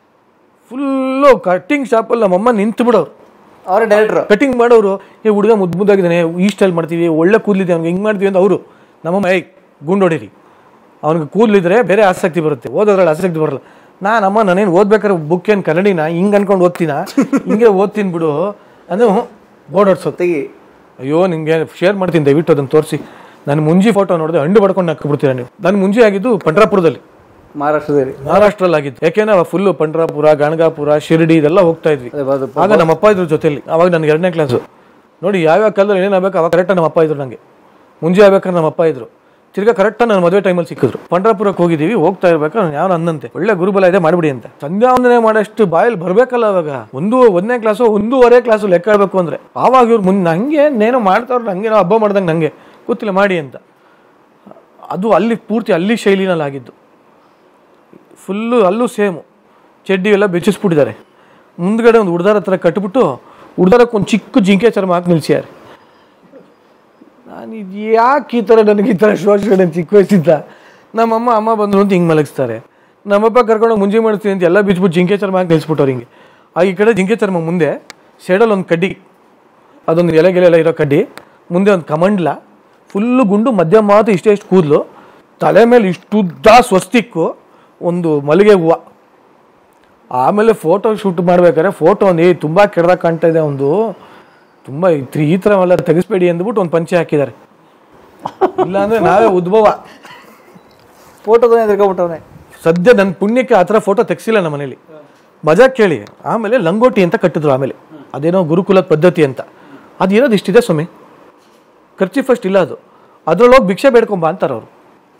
ಫುಲ್ಲು ಕಟ್ಟಿಂಗ್ ಶಾಪಲ್ಲಿ ನಮ್ಮಮ್ಮ ನಿಂತು ಬಿಡೋರು ಅವರೇ ಡೈರೆಕ್ಟ್ರು ಕಟಿಂಗ್ ಮಾಡೋರು ಏ ಹುಡುಗ ಮುದ್ದು ಮುದ್ದಾಗಿದ್ದಾನೆ ಈ ಸ್ಟೈಲ್ ಮಾಡ್ತೀವಿ ಒಳ್ಳೆ ಕೂದಲಿದೆ ಅವ್ನಿಗೆ ಹಿಂಗೆ ಮಾಡ್ತೀವಿ ಅಂತ ಅವರು ನಮ್ಮಮ್ಮ ಏಯ್ ಗುಂಡೊಡಿರಿ ಅವ್ನಿಗೆ ಕೂದಲಿದ್ರೆ ಬೇರೆ ಆಸಕ್ತಿ ಬರುತ್ತೆ ಓದೋದ್ರಲ್ಲಿ ಆಸಕ್ತಿ ಬರಲ್ಲ ನಾನು ಅಮ್ಮ ನಾನೇನು ಓದ್ಬೇಕಾದ್ರೆ ಬುಕ್ ಏನು ಕನ್ನಡಿನ ಹಿಂಗೆ ಅನ್ಕೊಂಡು ಓದ್ತೀನ ಹಿಂಗೆ ಓದ್ತೀನಿ ಬಿಡು ಅಂದ್ರೆ ಬೋರ್ಡ್ ಹೊಡ್ಸೋದು ತೆಗಿ ಅಯ್ಯೋ ನಿಮಗೆ ಶೇರ್ ಮಾಡ್ತೀನಿ ದಯವಿಟ್ಟು ಅದನ್ನು ತೋರಿಸಿ ನಾನು ಮುಂಜಿ ಫೋಟೋ ನೋಡಿದೆ ಹಂಡು ಬಡ್ಕೊಂಡು ಹಾಕ್ಬಿಡ್ತೀರಾ ನೀವು ನಾನು ಮುಂಜಿ ಆಗಿದ್ದು ಪಂಡ್ರಾಪುರದಲ್ಲಿ ಮಹಾರಾಷ್ಟ್ರದಲ್ಲಿ ಮಹಾರಾಷ್ಟ್ರಲ್ಲಿ ಆಗಿದ್ದು ಯಾಕೆಂದ್ರೆ ಅವಾಗ ಫುಲ್ಲು ಪಂಡ್ರಾಪುರ ಗಣಗಾಪುರ ಶಿರಡಿ ಇದೆಲ್ಲ ಹೋಗ್ತಾ ಇದ್ವಿ ಅದೇ ಅದು ಆಗ ನಮ್ಮ ಅಪ್ಪ ಇದ್ರು ಜೊತೆಲಿ ಅವಾಗ ನನಗೆ ಎರಡನೇ ಕ್ಲಾಸು ನೋಡಿ ಯಾವ್ಯಾವ ಕಾಲದಲ್ಲಿ ಏನೇನು ಆಗ್ಬೇಕು ಅವಾಗ ಕರೆಕ್ಟಾಗಿ ನಮ್ಮ ಅಪ್ಪ ಇದ್ರು ನನಗೆ ಮುಂಜೆ ಆಗ್ಬೇಕಾದ್ರೆ ನಮ್ಮ ಅಪ್ಪ ಇದ್ರು ತಿರ್ಗಾ ಕರೆಕ್ಟಾಗಿ ನನ್ನ ಮದುವೆ ಟೈಮಲ್ಲಿ ಸಿಕ್ಕಿದ್ರು ಪಂಡ್ರಾಪುರಕ್ಕೆ ಹೋಗಿದ್ದೀವಿ ಹೋಗ್ತಾ ಇರ್ಬೇಕಾದ್ರೆ ಯಾವ ಅನ್ನಂತೆ ಒಳ್ಳೆ ಗುರುಬಲ ಇದೆ ಮಾಡಿಬಿಡಿ ಅಂತ ಸಂಧ್ಯಾವಂದನೆ ಮಾಡೋಷ್ಟು ಬಾಯಲ್ಲಿ ಬರಬೇಕಲ್ಲ ಅವಾಗ ಒಂದು ಒಂದನೇ ಕ್ಲಾಸು ಒಂದೂವರೆ ಕ್ಲಾಸು ಲೆಕ್ಕ ಹೇಳ್ಬೇಕು ಅಂದ್ರೆ ಆವಾಗ ಇವ್ರು ಮುಂದೆ ನಂಗೆ ನೇನೋ ಮಾಡ್ತಾವ್ರು ನಂಗೆ ಹಬ್ಬ ಮಾಡ್ದಂಗೆ ನಂಗೆ ಗೊತ್ತಿಲ್ಲ ಮಾಡಿ ಅಂತ ಅದು ಅಲ್ಲಿ ಪೂರ್ತಿ ಅಲ್ಲಿ ಶೈಲಿನಲ್ಲಿ ಆಗಿದ್ದು ಫುಲ್ಲು ಅಲ್ಲೂ ಸೇಮು ಚಡ್ಡಿ ಎಲ್ಲ ಬೆಚ್ಚಿಸ್ಬಿಟ್ಟಿದ್ದಾರೆ ಮುಂದ್ಗಡೆ ಒಂದು ಹುಡ್ದಾರ ಹತ್ರ ಕಟ್ಬಿಟ್ಟು ಹುಡ್ದಾರಕ್ಕೆ ಒಂದು ಚಿಕ್ಕ ಜಿಂಕೆ ಚರ್ಮ ಹಾಕಿ ನಿಲ್ಸ್ಯಾರೆ ನಾನು ಇದು ಯಾಕೆ ಈ ಥರ ನನಗೆ ಈ ಥರ ಶೋಷಣೆ ಚಿಕ್ಕ ವಯಸ್ಸಿದ್ದ ನಮ್ಮಮ್ಮ ಅಮ್ಮ ಬಂದರು ಅಂತ ಹಿಂಗೆ ಮಲಗಿಸ್ತಾರೆ ನಮ್ಮಪ್ಪ ಕರ್ಕೊಂಡೋಗಿ ಮುಂಜಿ ಮಾಡಿಸ್ತೀನಿ ಅಂತ ಎಲ್ಲ ಬಿಚ್ಬಿಟ್ಟು ಜಿಂಕೆ ಚರ್ಮ ಹಾಕಿ ನಿಲ್ಸ್ಬಿಟ್ಟವ್ರು ಹಿಂಗೆ ಆ ಈ ಕಡೆ ಜಿಂಕೆ ಚರ್ಮ ಮುಂದೆ ಸೈಡಲ್ಲಿ ಒಂದು ಕಡ್ಡಿ ಅದೊಂದು ಎಲೆ ಗೆಲೆ ಎಲ್ಲ ಇರೋ ಕಡ್ಡಿ ಮುಂದೆ ಒಂದು ಕಮಂಡ್ಲ ಫುಲ್ಲು ಗುಂಡು ಮಧ್ಯ ಮಾತು ಇಷ್ಟೇ ಇಷ್ಟು ಕೂದಲು ತಲೆ ಮೇಲೆ ಇಷ್ಟುದ್ದ ಸ್ವಸ್ತಿಕ್ಕು ಒಂದು ಮಲ್ಲಿಗೆ ಹೂವು ಆಮೇಲೆ ಫೋಟೋ ಶೂಟ್ ಮಾಡ್ಬೇಕಾದ್ರೆ ಫೋಟೋ ಒಂದು ಏ ತುಂಬ ಕೆಡ್ದಾಗ ಕಾಣ್ತಾ ಇದೆ ಒಂದು ತುಂಬ ಈ- ಈ ಥರ ಎಲ್ಲ ತೆಗಿಸ್ಬೇಡಿ ಅಂದ್ಬಿಟ್ಟು ಒಂದು ಪಂಚೆ ಹಾಕಿದ್ದಾರೆ ಇಲ್ಲಾಂದ್ರೆ ನಾವೇ ಉದ್ಭವ ಫೋಟೋದನ್ನೇ ತಿರ್ಕೊಂಬಿಟ್ಟವನೆ ಸದ್ಯ ನನ್ನ ಪುಣ್ಯಕ್ಕೆ ಆ ಥರ ಫೋಟೋ ತೆಗ್ಸಿಲ್ಲ ನಮ್ಮ ಮನೇಲಿ ಮಜಾ ಕೇಳಿ ಆಮೇಲೆ ಲಂಗೋಟಿ ಅಂತ ಕಟ್ಟಿದ್ರು ಆಮೇಲೆ ಅದೇನೋ ಗುರುಕುಲದ ಪದ್ಧತಿ ಅಂತ ಅದು ಇರೋದು ಇಷ್ಟಿದೆ ಸ್ವಾಮಿ ಖರ್ಚಿ ಫಸ್ಟ್ ಇಲ್ಲ ಅದು ಅದ್ರಲ್ಲೋಗಿ ಭಿಕ್ಷೆ ಬೇಡ್ಕೊಂಬ ಅಂತಾರೆ ಅವರು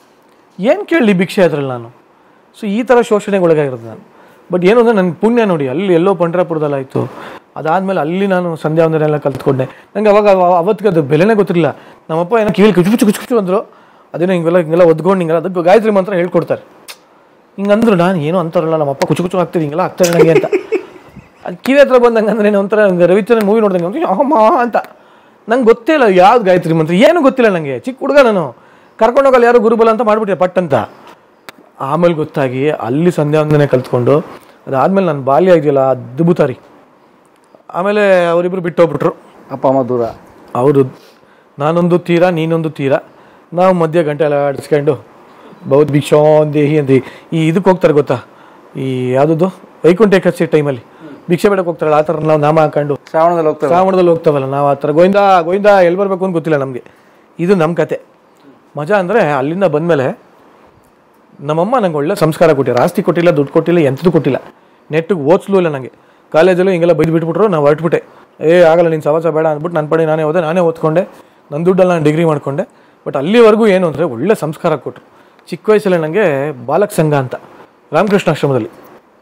ಏನು ಕೇಳಲಿ ಭಿಕ್ಷೆ ಅದ್ರಲ್ಲಿ ನಾನು ಸೊ ಈ ಥರ ಶೋಷಣೆಗೆ ಒಳಗಾಗಿರೋದು ನಾನು ಬಟ್ ಏನು ಅಂದರೆ ನನ್ನ ಪುಣ್ಯ ನೋಡಿ ಅಲ್ಲಿ ಎಲ್ಲೋ ಪಂಡ್ರಾಪುರದಲ್ಲಿ ಆಯಿತು ಅದಾದಮೇಲೆ ಅಲ್ಲಿ ನಾನು ಸಂಧ್ಯಾ ವಂದನೆ ಎಲ್ಲ ಕಲ್ತ್ಕೊಂಡೆ ನಂಗೆ ಅವಾಗ ಅವ- ಅವತ್ತಿಗೆ ಅದು ಬೆಲೆನೇ ಗೊತ್ತಿರಲಿಲ್ಲ ನಮ್ಮಪ್ಪ ಏನೋ ಕಿವಿಲಿ ಕುಚು ಕುಚು ಕುಚು ಕುಚು ಅಂದರು ಅದೇನೋ ಹಿಂಗೆಲ್ಲ ಹಿಂಗೆಲ್ಲ ಒದ್ಕೊಂಡು ಹಿಂಗೆಲ್ಲ ಅದಕ್ಕೆ ಗಾಯತ್ರಿ ಮಂತ್ರ ಹೇಳ್ಕೊಡ್ತಾರೆ ಹಿಂಗಂದ್ರು ನಾನು ಏನೋ ಅಂತಾರಲ್ಲ ನಮ್ಮಪ್ಪ ಕುಚು ಕುಚು ಆಗ್ತಿದೆ ಹಿಂಗೆಲ್ಲ ಆಗ್ತಾರೆ ನನಗೆ ಅಂತ ಅದು ಕಿವಿ ಹತ್ರ ಬಂದಂಗೆ ಅಂದ್ರೆ ಏನೋ ಒಂಥರ ಹಂಗೆ ರವಿಚಂದ್ರನ್ ಮೂವಿ ನೋಡ್ದಂಗೆ ಅಂತ ಅಮ್ಮ ಅಂತ ನಂಗೆ ಗೊತ್ತೇ ಇಲ್ಲ ಯಾವ್ದು ಗಾಯತ್ರಿ ಮಂತ್ರ ಏನು ಗೊತ್ತಿಲ್ಲ ನನಗೆ ಚಿಕ್ಕ ಹುಡುಗ ನಾನು ಕರ್ಕೊಂಡೋಗಲ್ಲ ಯಾರು ಗುರುಬಲ ಅಂತ ಮಾಡ್ಬಿಟ್ಟೆ ಪಟ್ ಅಂತ ಆಮೇಲೆ ಗೊತ್ತಾಗಿ ಅಲ್ಲಿ ಸಂಧ್ಯಾ ವಂದನೆ ಕಲ್ತ್ಕೊಂಡು ಅದಾದ್ಮೇಲೆ ನನ್ನ ಬಾಲ್ಯ ಇದೆಯಲ್ಲ ಅದ್ಭುತ ರೀ ಆಮೇಲೆ ಅವರಿಬ್ಬರು ಬಿಟ್ಟೋಗ್ಬಿಟ್ರು ಅಪ್ಪ ಅಮ್ಮ ದೂರ ಅವರು ನಾನೊಂದು ತೀರ ನೀನೊಂದು ತೀರ ನಾವು ಮಧ್ಯ ಗಂಟೆ ಎಲ್ಲ ಆಡಿಸ್ಕೊಂಡು ಬೌದ್ಧ ಭಿಕ್ಷಾನ್ ದೇಹಿ ಅಂತ ಈ- ಈ ಇದಕ್ಕೆ ಹೋಗ್ತಾರೆ ಗೊತ್ತಾ ಈ ಯಾವುದದು ವೈಕುಂಠ ಏಕಾದಶಿ ಟೈಮಲ್ಲಿ ಭಿಕ್ಷೆ ಬೇಡಕ್ಕೆ ಹೋಗ್ತಾರಲ್ಲ ಆ ಥರ ನಾವು ನಾಮ ಹಾಕೊಂಡು ಶ್ರಾವಣದಲ್ಲಿ ಹೋಗ್ತಾರೆ ಶ್ರಾವಣದಲ್ಲಿ ಹೋಗ್ತಾವಲ್ಲ ನಾವು ಆ ಥರ ಗೋವಿಂದ ಗೋವಿಂದ ಎಲ್ಲಿ ಬರಬೇಕು ಅಂತ ಗೊತ್ತಿಲ್ಲ ನಮಗೆ ಇದು ನಮ್ಮ ಕತೆ ಮಜಾ ಅಂದರೆ ಅಲ್ಲಿಂದ ಬಂದಮೇಲೆ ನಮ್ಮಮ್ಮ ನಂಗೆ ಒಳ್ಳೆ ಸಂಸ್ಕಾರ ಕೊಟ್ಟಿಲ್ಲ ಆಸ್ತಿ ಕೊಟ್ಟಿಲ್ಲ ದುಡ್ಡು ಕೊಟ್ಟಿಲ್ಲ ಎಂಥದ್ದು ಕೊಟ್ಟಿಲ್ಲ ನೆಟ್ಟಿಗೆ ಓದಿಸ್ಲೂ ಇಲ್ಲ ನನಗೆ ಕಾಲೇಜಲ್ಲೂ ಹಿಂಗೆಲ್ಲ ಬೈದು ಬಿಟ್ಬಿಟ್ರು ನಾವು ಹೊರಟ್ಬಿಟ್ಟೆ ಏ ಆಗಲ್ಲ ನೀನು ಸವಾಸ ಬೇಡ ಅಂದ್ಬಿಟ್ಟು ನನ್ನ ಪಡೆ ನಾನೇ ಹೋದೆ ನಾನೇ ಓದ್ಕೊಂಡೆ ನನ್ನ ದುಡ್ಡಲ್ಲಿ ನಾನು ಡಿಗ್ರಿ ಮಾಡ್ಕೊಂಡೆ ಬಟ್ ಅಲ್ಲಿವರೆಗೂ ಏನು ಅಂದರೆ ಒಳ್ಳೆ ಸಂಸ್ಕಾರ ಕೊಟ್ಟರು ಚಿಕ್ಕ ವಯಸ್ಸಲ್ಲಿ ನನಗೆ ಬಾಲಕ ಸಂಘ ಅಂತ ರಾಮಕೃಷ್ಣ ಆಶ್ರಮದಲ್ಲಿ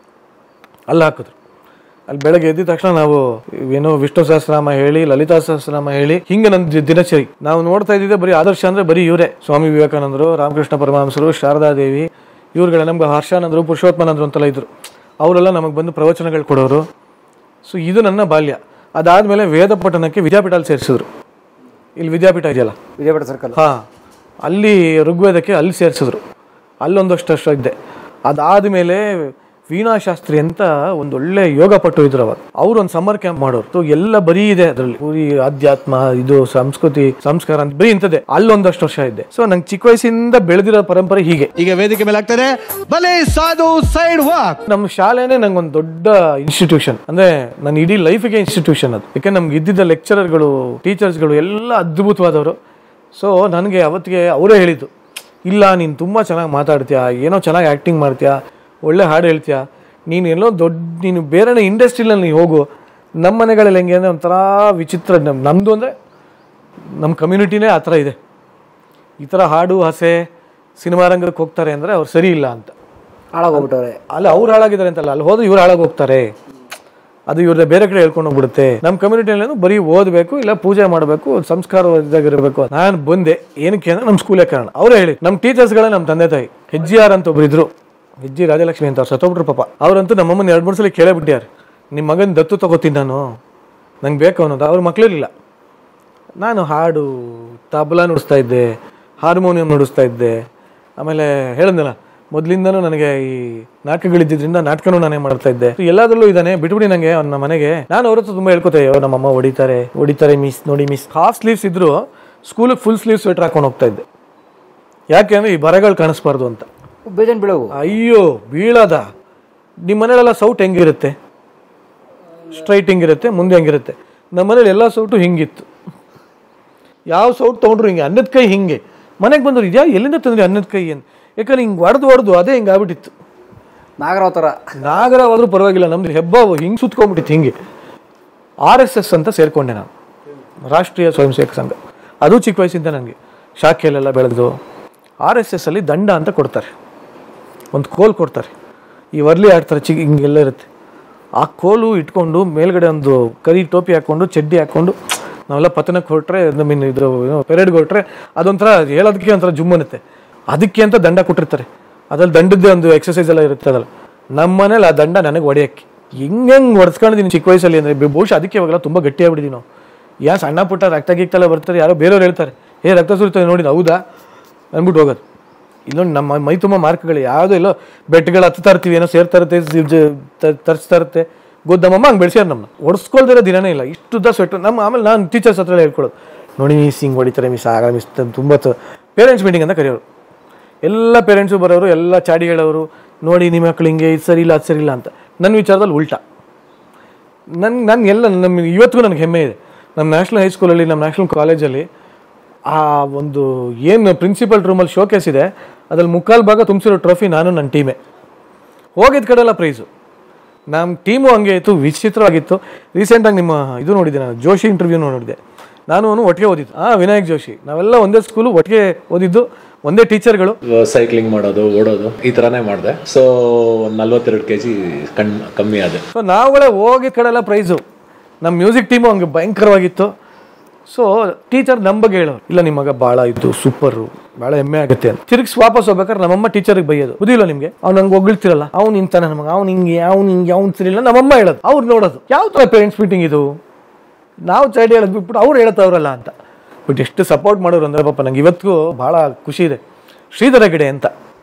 ಅಲ್ಲಿ ಹಾಕಿದ್ರು ಅಲ್ಲಿ ಬೆಳಗ್ಗೆ ಎದ್ದ ತಕ್ಷಣ ನಾವು ಏನೋ ವಿಷ್ಣು ಸಹಸ್ರನಾಮ ಹೇಳಿ ಲಲಿತಾ ಸಹಸ್ರನಾಮ ಹೇಳಿ ಹಿಂಗೆ ನನ್ನ ದಿ- ದಿನಚರಿ ನಾವು ನೋಡ್ತಾ ಇದ್ದಿದ್ದೆ ಬರೀ ಆದರ್ಶ ಅಂದ್ರೆ ಬರೀ ಇವರೇ ಸ್ವಾಮಿ ವಿವೇಕಾನಂದರು ರಾಮಕೃಷ್ಣ ಪರಮಹಂಸರು ಶಾರದಾದೇವಿ ಇವ್ರುಗಳ ನಮ್ಗೆ ಹರ್ಷಾನಂದರು ಪುರುಷೋತ್ತಮಾನಂದರು ಅಂತೆಲ್ಲ ಇದ್ರು ಅವರೆಲ್ಲ ನಮಗೆ ಬಂದು ಪ್ರವಚನಗಳು ಕೊಡೋರು ಸೊ ಇದು ನನ್ನ ಬಾಲ್ಯ ಅದಾದಮೇಲೆ ವೇದ ಪಠಣಕ್ಕೆ ವಿದ್ಯಾಪೀಠಲ್ಲಿ ಸೇರಿಸಿದ್ರು ಇಲ್ಲಿ ವಿದ್ಯಾಪೀಠ ಇದೆಯಲ್ಲ ವಿಜಯಪೇಟೆ ಸರ್ಕಲ್ ಹಾ ಅಲ್ಲಿ ಋಗ್ವೇದಕ್ಕೆ ಅಲ್ಲಿ ಸೇರಿಸಿದ್ರು ಅಲ್ಲೊಂದಷ್ಟು ವರ್ಷ ಇದ್ದೆ ಅದಾದಮೇಲೆ ವೀಣಾಶಾಸ್ತ್ರಿ ಅಂತ ಒಂದು ಒಳ್ಳೆ ಯೋಗ ಪಟ್ಟು ಇದ್ರು ಅವಾಗ ಅವ್ರು ಒಂದು ಸಮ್ಮರ್ ಕ್ಯಾಂಪ್ ಮಾಡೋರು So ಎಲ್ಲ ಬರೀ ಇದೆ ಅದರಲ್ಲಿ ಪೂರಿ ಅಧ್ಯಾತ್ಮ ಇದು ಸಂಸ್ಕೃತಿ ಸಂಸ್ಕಾರ ಅಂತ ಬರೀ ಇಂಥದ್ದೇ ಅಲ್ಲೊಂದಷ್ಟು ವರ್ಷ ಇದ್ದೆ ಸೊ ನಂಗೆ ಚಿಕ್ಕ ವಯಸ್ಸಿಂದ ಬೆಳೆದಿರೋ ಪರಂಪರೆ ಹೀಗೆ ಈಗ ವೇದಿಕೆ ಮೇಲೆ ಆಗ್ತದೆ ಬಲೆ ಸಾಧು ಸೈಡ್ ವಾಕ್ ನಮ್ಮ ಶಾಲೆನೇ ನಂಗೆ ಒಂದು ದೊಡ್ಡ ಇನ್ಸ್ಟಿಟ್ಯೂಷನ್ ಅಂದ್ರೆ ನನ್ನ ಇಡೀ ಲೈಫಿಗೆ ಇನ್ಸ್ಟಿಟ್ಯೂಷನ್ ಅದು ಯಾಕೆ ನಮ್ಗೆ ಇದ್ದಿದ್ದ ಲೆಕ್ಚರರ್ಗಳು ಟೀಚರ್ಸ್ಗಳು ಎಲ್ಲ ಅದ್ಭುತವಾದವರು ಸೊ ನನಗೆ ಅವತ್ತಿಗೆ ಅವರೇ ಹೇಳಿದ್ದು ಇಲ್ಲ ನೀನು ತುಂಬ ಚೆನ್ನಾಗಿ ಮಾತಾಡ್ತೀಯಾ ಏನೋ ಚೆನ್ನಾಗಿ ಆ್ಯಕ್ಟಿಂಗ್ ಮಾಡ್ತೀಯಾ ಒಳ್ಳೆ ಹಾಡು ಹೇಳ್ತೀಯಾ ನೀನು ಎಲ್ಲೋ ದೊಡ್ಡ ನೀನು ಬೇರೆ ಇಂಡಸ್ಟ್ರಿನಲ್ಲಿ ನೀನು ಹೋಗು ನಮ್ಮ ಮನೆಗಳಲ್ಲಿ ಹೆಂಗೆ ಅಂದರೆ ಒಂಥರ ವಿಚಿತ್ರ ನಮ್- ನಮ್ದು ಅಂದರೆ ನಮ್ಮ ಕಮ್ಯುನಿಟಿನೇ ಆ ಥರ ಇದೆ ಈ ಥರ ಹಾಡು ಹಸೆ ಸಿನಿಮಾ ರಂಗಕ್ಕೆ ಹೋಗ್ತಾರೆ ಅಂದರೆ ಅವ್ರು ಸರಿ ಇಲ್ಲ ಅಂತ ಹಾಳಾಗೋಗ್ಬಿಟ್ಟವ್ರೆ ಅಲ್ಲಿ ಅವ್ರು ಹಾಳಾಗಿದ್ದಾರೆ ಅಂತಲ್ಲ ಅಲ್ಲಿ ಹೋದ್ರೆ ಇವ್ರು ಹಾಳಾಗಿ ಹೋಗ್ತಾರೆ ಅದು ಇವ್ರನ್ನ ಬೇರೆ ಕಡೆ ಹೇಳ್ಕೊಂಡು ಹೋಗ್ಬಿಡುತ್ತೆ ನಮ್ಮ ಕಮ್ಯುನಿಟಿಯಲ್ಲಿ ಬರೀ ಓದಬೇಕು ಇಲ್ಲ ಪೂಜೆ ಮಾಡಬೇಕು ಸಂಸ್ಕಾರವಾಗಿರಬೇಕು ನಾನು ಬಂದೆ ಏನಕ್ಕೆ ಅಂದ್ರೆ ನಮ್ಮ ಸ್ಕೂಲೇ ಕಾರಣ ಅವರೇ ಹೇಳಿ ನಮ್ಮ ಟೀಚರ್ಸ್ಗಳೇ ನಮ್ಮ ತಂದೆ ತಾಯಿ ಹೆಜ್ಜಿಯಾರ್ ಅಂತ ಒಬ್ರು ಇದ್ರು ಹೆಜ್ಜಿ ರಾಜಲಕ್ಷ್ಮಿ ಅಂತ ಅವ್ರು ಸತ್ತೋಗ್ಬಿಟ್ರು ಪಾಪ ಅವ್ರಂತೂ ನಮ್ಮಮ್ಮನ ಎರಡು ಮೂರು ಸಲ ಕೇಳೇ ಬಿಟ್ಟ್ಯಾರ ನಿಮ್ಮ ಮಗನ ದತ್ತು ತಗೋತೀನಿ ನಾನು ನಂಗೆ ಬೇಕು ಅನ್ನೋದು ಅವ್ರ ಮಕ್ಳಿರಲಿಲ್ಲ ನಾನು ಹಾಡು ತಬಲಾ ನುಡಿಸ್ತಾ ಇದ್ದೆ ಹಾರ್ಮೋನಿಯಂ ನುಡಿಸ್ತಾ ಇದ್ದೆ ಆಮೇಲೆ ಹೇಳಿದ್ನಲ್ಲ ಮೊದಲಿಂದನೂ ನನಗೆ ಈ ನಾಟಕಗಳಿದ್ದರಿಂದ ನಾಟಕನೂ ನಾನೇ ಮಾಡ್ತಾ ಇದ್ದೆ So ಎಲ್ಲದರಲ್ಲೂ ಇದ್ದಾನೆ ಬಿಟ್ಬಿಡಿ ನನಗೆ ಅವ್ನ ಮನೆಗೆ ನಾನು ಅವ್ರ ಹತ್ರ ತುಂಬ ಹೇಳ್ಕೊತೆ ಅಯ್ಯೋ ನಮ್ಮಮ್ಮ ಹೊಡಿತಾರೆ ಹೊಡಿತಾರೆ ಮಿಸ್ ನೋಡಿ ಮಿಸ್ ಹಾಫ್ ಸ್ಲೀವ್ಸ್ ಇದ್ರು ಸ್ಕೂಲಿಗೆ ಫುಲ್ ಸ್ಲೀವ್ ಸ್ವೆಟರ್ ಹಾಕೊಂಡು ಹೋಗ್ತಾ ಇದ್ದೆ ಯಾಕೆ ಅಂದ್ರೆ ಈ ಬರಗಳು ಕಾಣಿಸ್ಬಾರ್ದು ಅಂತ ಬೇಜಾನ್ ಬೀಳವು ಅಯ್ಯೋ ಬೀಳದ ನಿಮ್ಮ ಮನೇಲೆಲ್ಲ ಸೌಟ್ ಹೆಂಗಿರುತ್ತೆ ಸ್ಟ್ರೈಟ್ ಹಿಂಗಿರುತ್ತೆ ಮುಂದೆ ಹೆಂಗಿರುತ್ತೆ ನಮ್ಮ ಮನೇಲಿ ಎಲ್ಲ ಸೌಟು ಹಿಂಗಿತ್ತು ಯಾವ ಸೌಟ್ ತೊಗೊಂಡ್ರು ಹಿಂಗೆ ಅನ್ನದ ಕೈ ಹಿಂಗೆ ಮನೆಗೆ ಬಂದ್ರು ಇದ್ಯಾ ಎಲ್ಲಿಂದ ತಂದ್ರಿ ಅನ್ನದ ಕೈ ಅಂತ ಯಾಕಂದ್ರೆ ಹಿಂಗೆ ಹೊಡೆದು ಹೊಡೆದು ಅದೇ ಹಿಂಗೆ ಆಗ್ಬಿಟ್ಟಿತ್ತು ನಾಗರಾವ್ ಥರ ನಾಗರವಾದ್ರೂ ಪರವಾಗಿಲ್ಲ ನಮ್ದು ಹೆಬ್ಬಾವು ಹಿಂಗೆ ಸುತ್ಕೊಂಡ್ಬಿಟ್ಟಿತ್ತು ಹಿಂಗೆ ಆರ್ ಎಸ್ ಎಸ್ ಅಂತ ಸೇರ್ಕೊಂಡೆ ನಾನು ರಾಷ್ಟ್ರೀಯ ಸ್ವಯಂ ಸೇವಕ ಸಂಘ ಅದು ಚಿಕ್ಕ ವಯಸ್ಸಿಂದ ನನಗೆ ಶಾಖೆಯಲ್ಲೆಲ್ಲ ಬೆಳೆದು ಆರ್ ಎಸ್ ಎಸ್ ಅಲ್ಲಿ ದಂಡ ಅಂತ ಕೊಡ್ತಾರೆ ಒಂದು ಕೋಲ್ ಕೊಡ್ತಾರೆ ಈ ವರ್ಲಿ ಆಡ್ತಾರೆ ಚಿಕ್ಕ ಹಿಂಗೆಲ್ಲ ಇರುತ್ತೆ ಆ ಕೋಲು ಇಟ್ಕೊಂಡು ಮೇಲ್ಗಡೆ ಒಂದು ಕರಿ ಟೋಪಿ ಹಾಕ್ಕೊಂಡು ಚಡ್ಡಿ ಹಾಕ್ಕೊಂಡು ನಾವೆಲ್ಲ ಪತನಕ್ಕೆ ಹೊರಟ್ರೆ ಮೀನ್ ಇದು ಪೆರೇಡ್ಗೆ ಹೊರಟ್ರೆ ಅದೊಂಥರ ಹೇಳೋದಕ್ಕೆ ಒಂಥರ ಜುಮ್ ಅನ್ನುತ್ತೆ ಅದಕ್ಕೆ ಅಂತ ದಂಡ ಕೊಟ್ಟಿರ್ತಾರೆ ಅದ್ರಲ್ಲಿ ದಂಡದ್ದೇ ಒಂದು ಎಕ್ಸಸೈಸ್ ಎಲ್ಲ ಇರುತ್ತೆ ಅದಲ್ಲ ನಮ್ಮ ಮನೇಲಿ ಆ ದಂಡ ನನಗೆ ಹೊಡೆಯಕ್ಕೆ ಹೆಂಗೆ ಹೆಂಗೆ ಹೊಡೆಸ್ಕೊಂಡಿದ್ದೀನಿ ಚಿಕ್ಕ ವಯಸ್ಸಲ್ಲಿ ಅಂದರೆ ಬಹುಶಃ ಅದಕ್ಕೆ ಇವಾಗೆಲ್ಲ ತುಂಬ ಗಟ್ಟಿಯಾಗ್ಬಿಟ್ಟಿದ್ದೀವಿ ನಾವು ಯಾ ಸಣ್ಣ ಪುಟ್ಟ ರಕ್ತ ಗಿಕ್ತೆಲ್ಲ ಬರ್ತಾರೆ ಯಾರೋ ಬೇರೆಯವ್ರು ಹೇಳ್ತಾರೆ ಏ ರಕ್ತ ಸುರಿತದೆ ನೋಡಿ ಹೌದಾ ಅಂದ್ಬಿಟ್ಟು ಹೋಗೋದು ಇಲ್ಲೊಂದು ನಮ್ಮ ಮೈ ತುಂಬ ಮಾರ್ಕ್ಗಳು ಯಾವುದೋ ಎಲ್ಲೋ ಬೆಟ್ಟಗಳು ಹತ್ತುತ್ತಾ ಇರ್ತೀವಿ ಏನೋ ಸೇರ್ತಾ ಇರುತ್ತೆ ಜ- ಜ- ತ- ತರಿಸ್ತಾ ಇರುತ್ತೆ ಗೊತ್ತ ನಮ್ಮಮ್ಮ ಹಂಗೆ ಬೆಳೆಸ್ಯಾರ ನಮ್ಮನ್ನ ಹೊಡ್ಸ್ಕೊಳ್ದಿರೋ ದಿನನೇ ಇಲ್ಲ ಇಷ್ಟುದ್ದ ಸ್ವೆಟ್ರ್ ನಮ್ಮ ಆಮೇಲೆ ನಾನು ಟೀಚರ್ಸ್ ಹತ್ರ ಹೇಳ್ಕೊಳ್ಳೋದು ನೋಡಿ ಮಿಸ್ ಹಿಂಗೆ ಹೊಡಿತಾರೆ ಮಿಸ್ ಆಗ ಮಿಸ್ ತುಂಬ ಪೇರೆಂಟ್ಸ್ ಮೀಟಿಂಗ್ ಅಂತ ಕರೆಯೋರು ಎಲ್ಲ ಪೇರೆಂಟ್ಸು ಬರೋರು ಎಲ್ಲ ಚಾಡಿ ಹೇಳೋರು ನೋಡಿ ನಿಮ್ಮ ಮಕ್ಳು ಹಿಂಗೆ ಇದು ಸರಿ ಇಲ್ಲ ಅದು ಸರಿ ಇಲ್ಲ ಅಂತ ನನ್ನ ವಿಚಾರದಲ್ಲಿ ಉಲ್ಟಾ ನನ್ ನಾನು ಎಲ್ಲ ನಮ್ಮ ಇವತ್ತಿಗೂ ನನಗೆ ಹೆಮ್ಮೆ ಇದೆ ನಮ್ಮ ನ್ಯಾಷನಲ್ ಹೈಸ್ಕೂಲಲ್ಲಿ ನಮ್ಮ ನ್ಯಾಷನಲ್ ಕಾಲೇಜಲ್ಲಿ ಆ ಒಂದು ಏನು ಪ್ರಿನ್ಸಿಪಲ್ ರೂಮಲ್ಲಿ ಶೋಕೇಸ್ ಇದೆ ಅದ್ರಲ್ಲಿ ಮುಕ್ಕಾಲು ಭಾಗ ತುಂಬಿಸಿರೋ ಟ್ರೋಫಿ ನಾನು ನನ್ನ ಟೀಮೇ ಹೋಗಿದ್ದ ಕಡೆ ಎಲ್ಲ ಪ್ರೈಸು ನಮ್ಮ ಟೀಮು ಹಂಗೆ ಇತ್ತು ವಿಚಿತ್ರವಾಗಿತ್ತು ರೀಸೆಂಟಾಗಿ ನಿಮ್ಮ ಇದು ನೋಡಿದ್ದೆ ನಾನು ಜೋಶಿ ಇಂಟರ್ವ್ಯೂ ನೋಡಿದ್ದೆ ನಾನು ಅವನು ಒಟ್ಟಿಗೆ ಓದಿದ್ದು ಹಾಂ ವಿನಾಯಕ್ ಜೋಶಿ ನಾವೆಲ್ಲ ಒಂದೇ ಸ್ಕೂಲು ಒಟ್ಟಿಗೆ ಓದಿದ್ದು ಒಂದೇ ಟೀಚರ್ಗಳು ಸೈಕ್ಲಿಂಗ್ ಮಾಡೋದು ಓಡೋದು ಈ ಥರನೇ ಮಾಡಿದೆ ಸೊ ಒಂದು ನಲ್ವತ್ತೆರಡು ಕೆ ಜಿ ಕಣ್ ಕಮ್ಮಿ ಆದೆ ಸೊ ನಾವುಗಳೇ ಹೋಗಿದ ಕಡೆ ಎಲ್ಲ ಪ್ರೈಸು ನಮ್ಮ ಮ್ಯೂಸಿಕ್ ಟೀಮು ಹಂಗೆ ಭಯಂಕರವಾಗಿತ್ತು ಸೊ ಟೀಚರ್ ನಮ್ಮ ಬಗ್ಗೆ ಹೇಳೋರು ಇಲ್ಲ ನಿಮ್ಮ ಮಗ ಭಾಳ ಇತ್ತು ಸೂಪರು ಭಾಳ ಹೆಮ್ಮೆ ಆಗುತ್ತೆ ಅಂತ ತಿರುಗಿಸಿ ವಾಪಸ್ ಹೋಗ್ಬೇಕಾದ್ರೆ ನಮ್ಮಮ್ಮ ಟೀಚರ್ಗೆ ಬೈಯೋದು ಬುದಿಲ್ಲ ನಿಮಗೆ ಅವ್ನು ಹಂಗೆ ಹೊಗಳ್ತಿರಲ್ಲ ಅವ್ನು ಇಂತಾನೆ ನಮಗೆ ಅವ್ನು ಹಿಂಗೆ ಅವ್ನು ಹಿಂಗೆ ಅವ್ನು ಸರಿಯಿಲ್ಲ ನಮ್ಮಮ್ಮ ಹೇಳೋದು ಅವ್ರು ನೋಡೋದು ಯಾವ ಥರ ಪೇರೆಂಟ್ಸ್ ಮೀಟಿಂಗ್ ಇದು ನಾವು ಸೈಡ್ ಹೇಳೋದು ಬಿಟ್ಬಿಟ್ಟು ಅವ್ರು ಹೇಳ್ತಾವ್ರಲ್ಲ ಅಂತ ಬಟ್ ಎಷ್ಟು ಸಪೋರ್ಟ್ ಮಾಡೋರು ಅಂದ್ರೆ ಪಾಪ ನಂಗೆ ಇವತ್ತಿಗೂ ಭಾಳ ಖುಷಿ ಇದೆ ಶ್ರೀಧರ ಗಿಡೆ ಅಂತ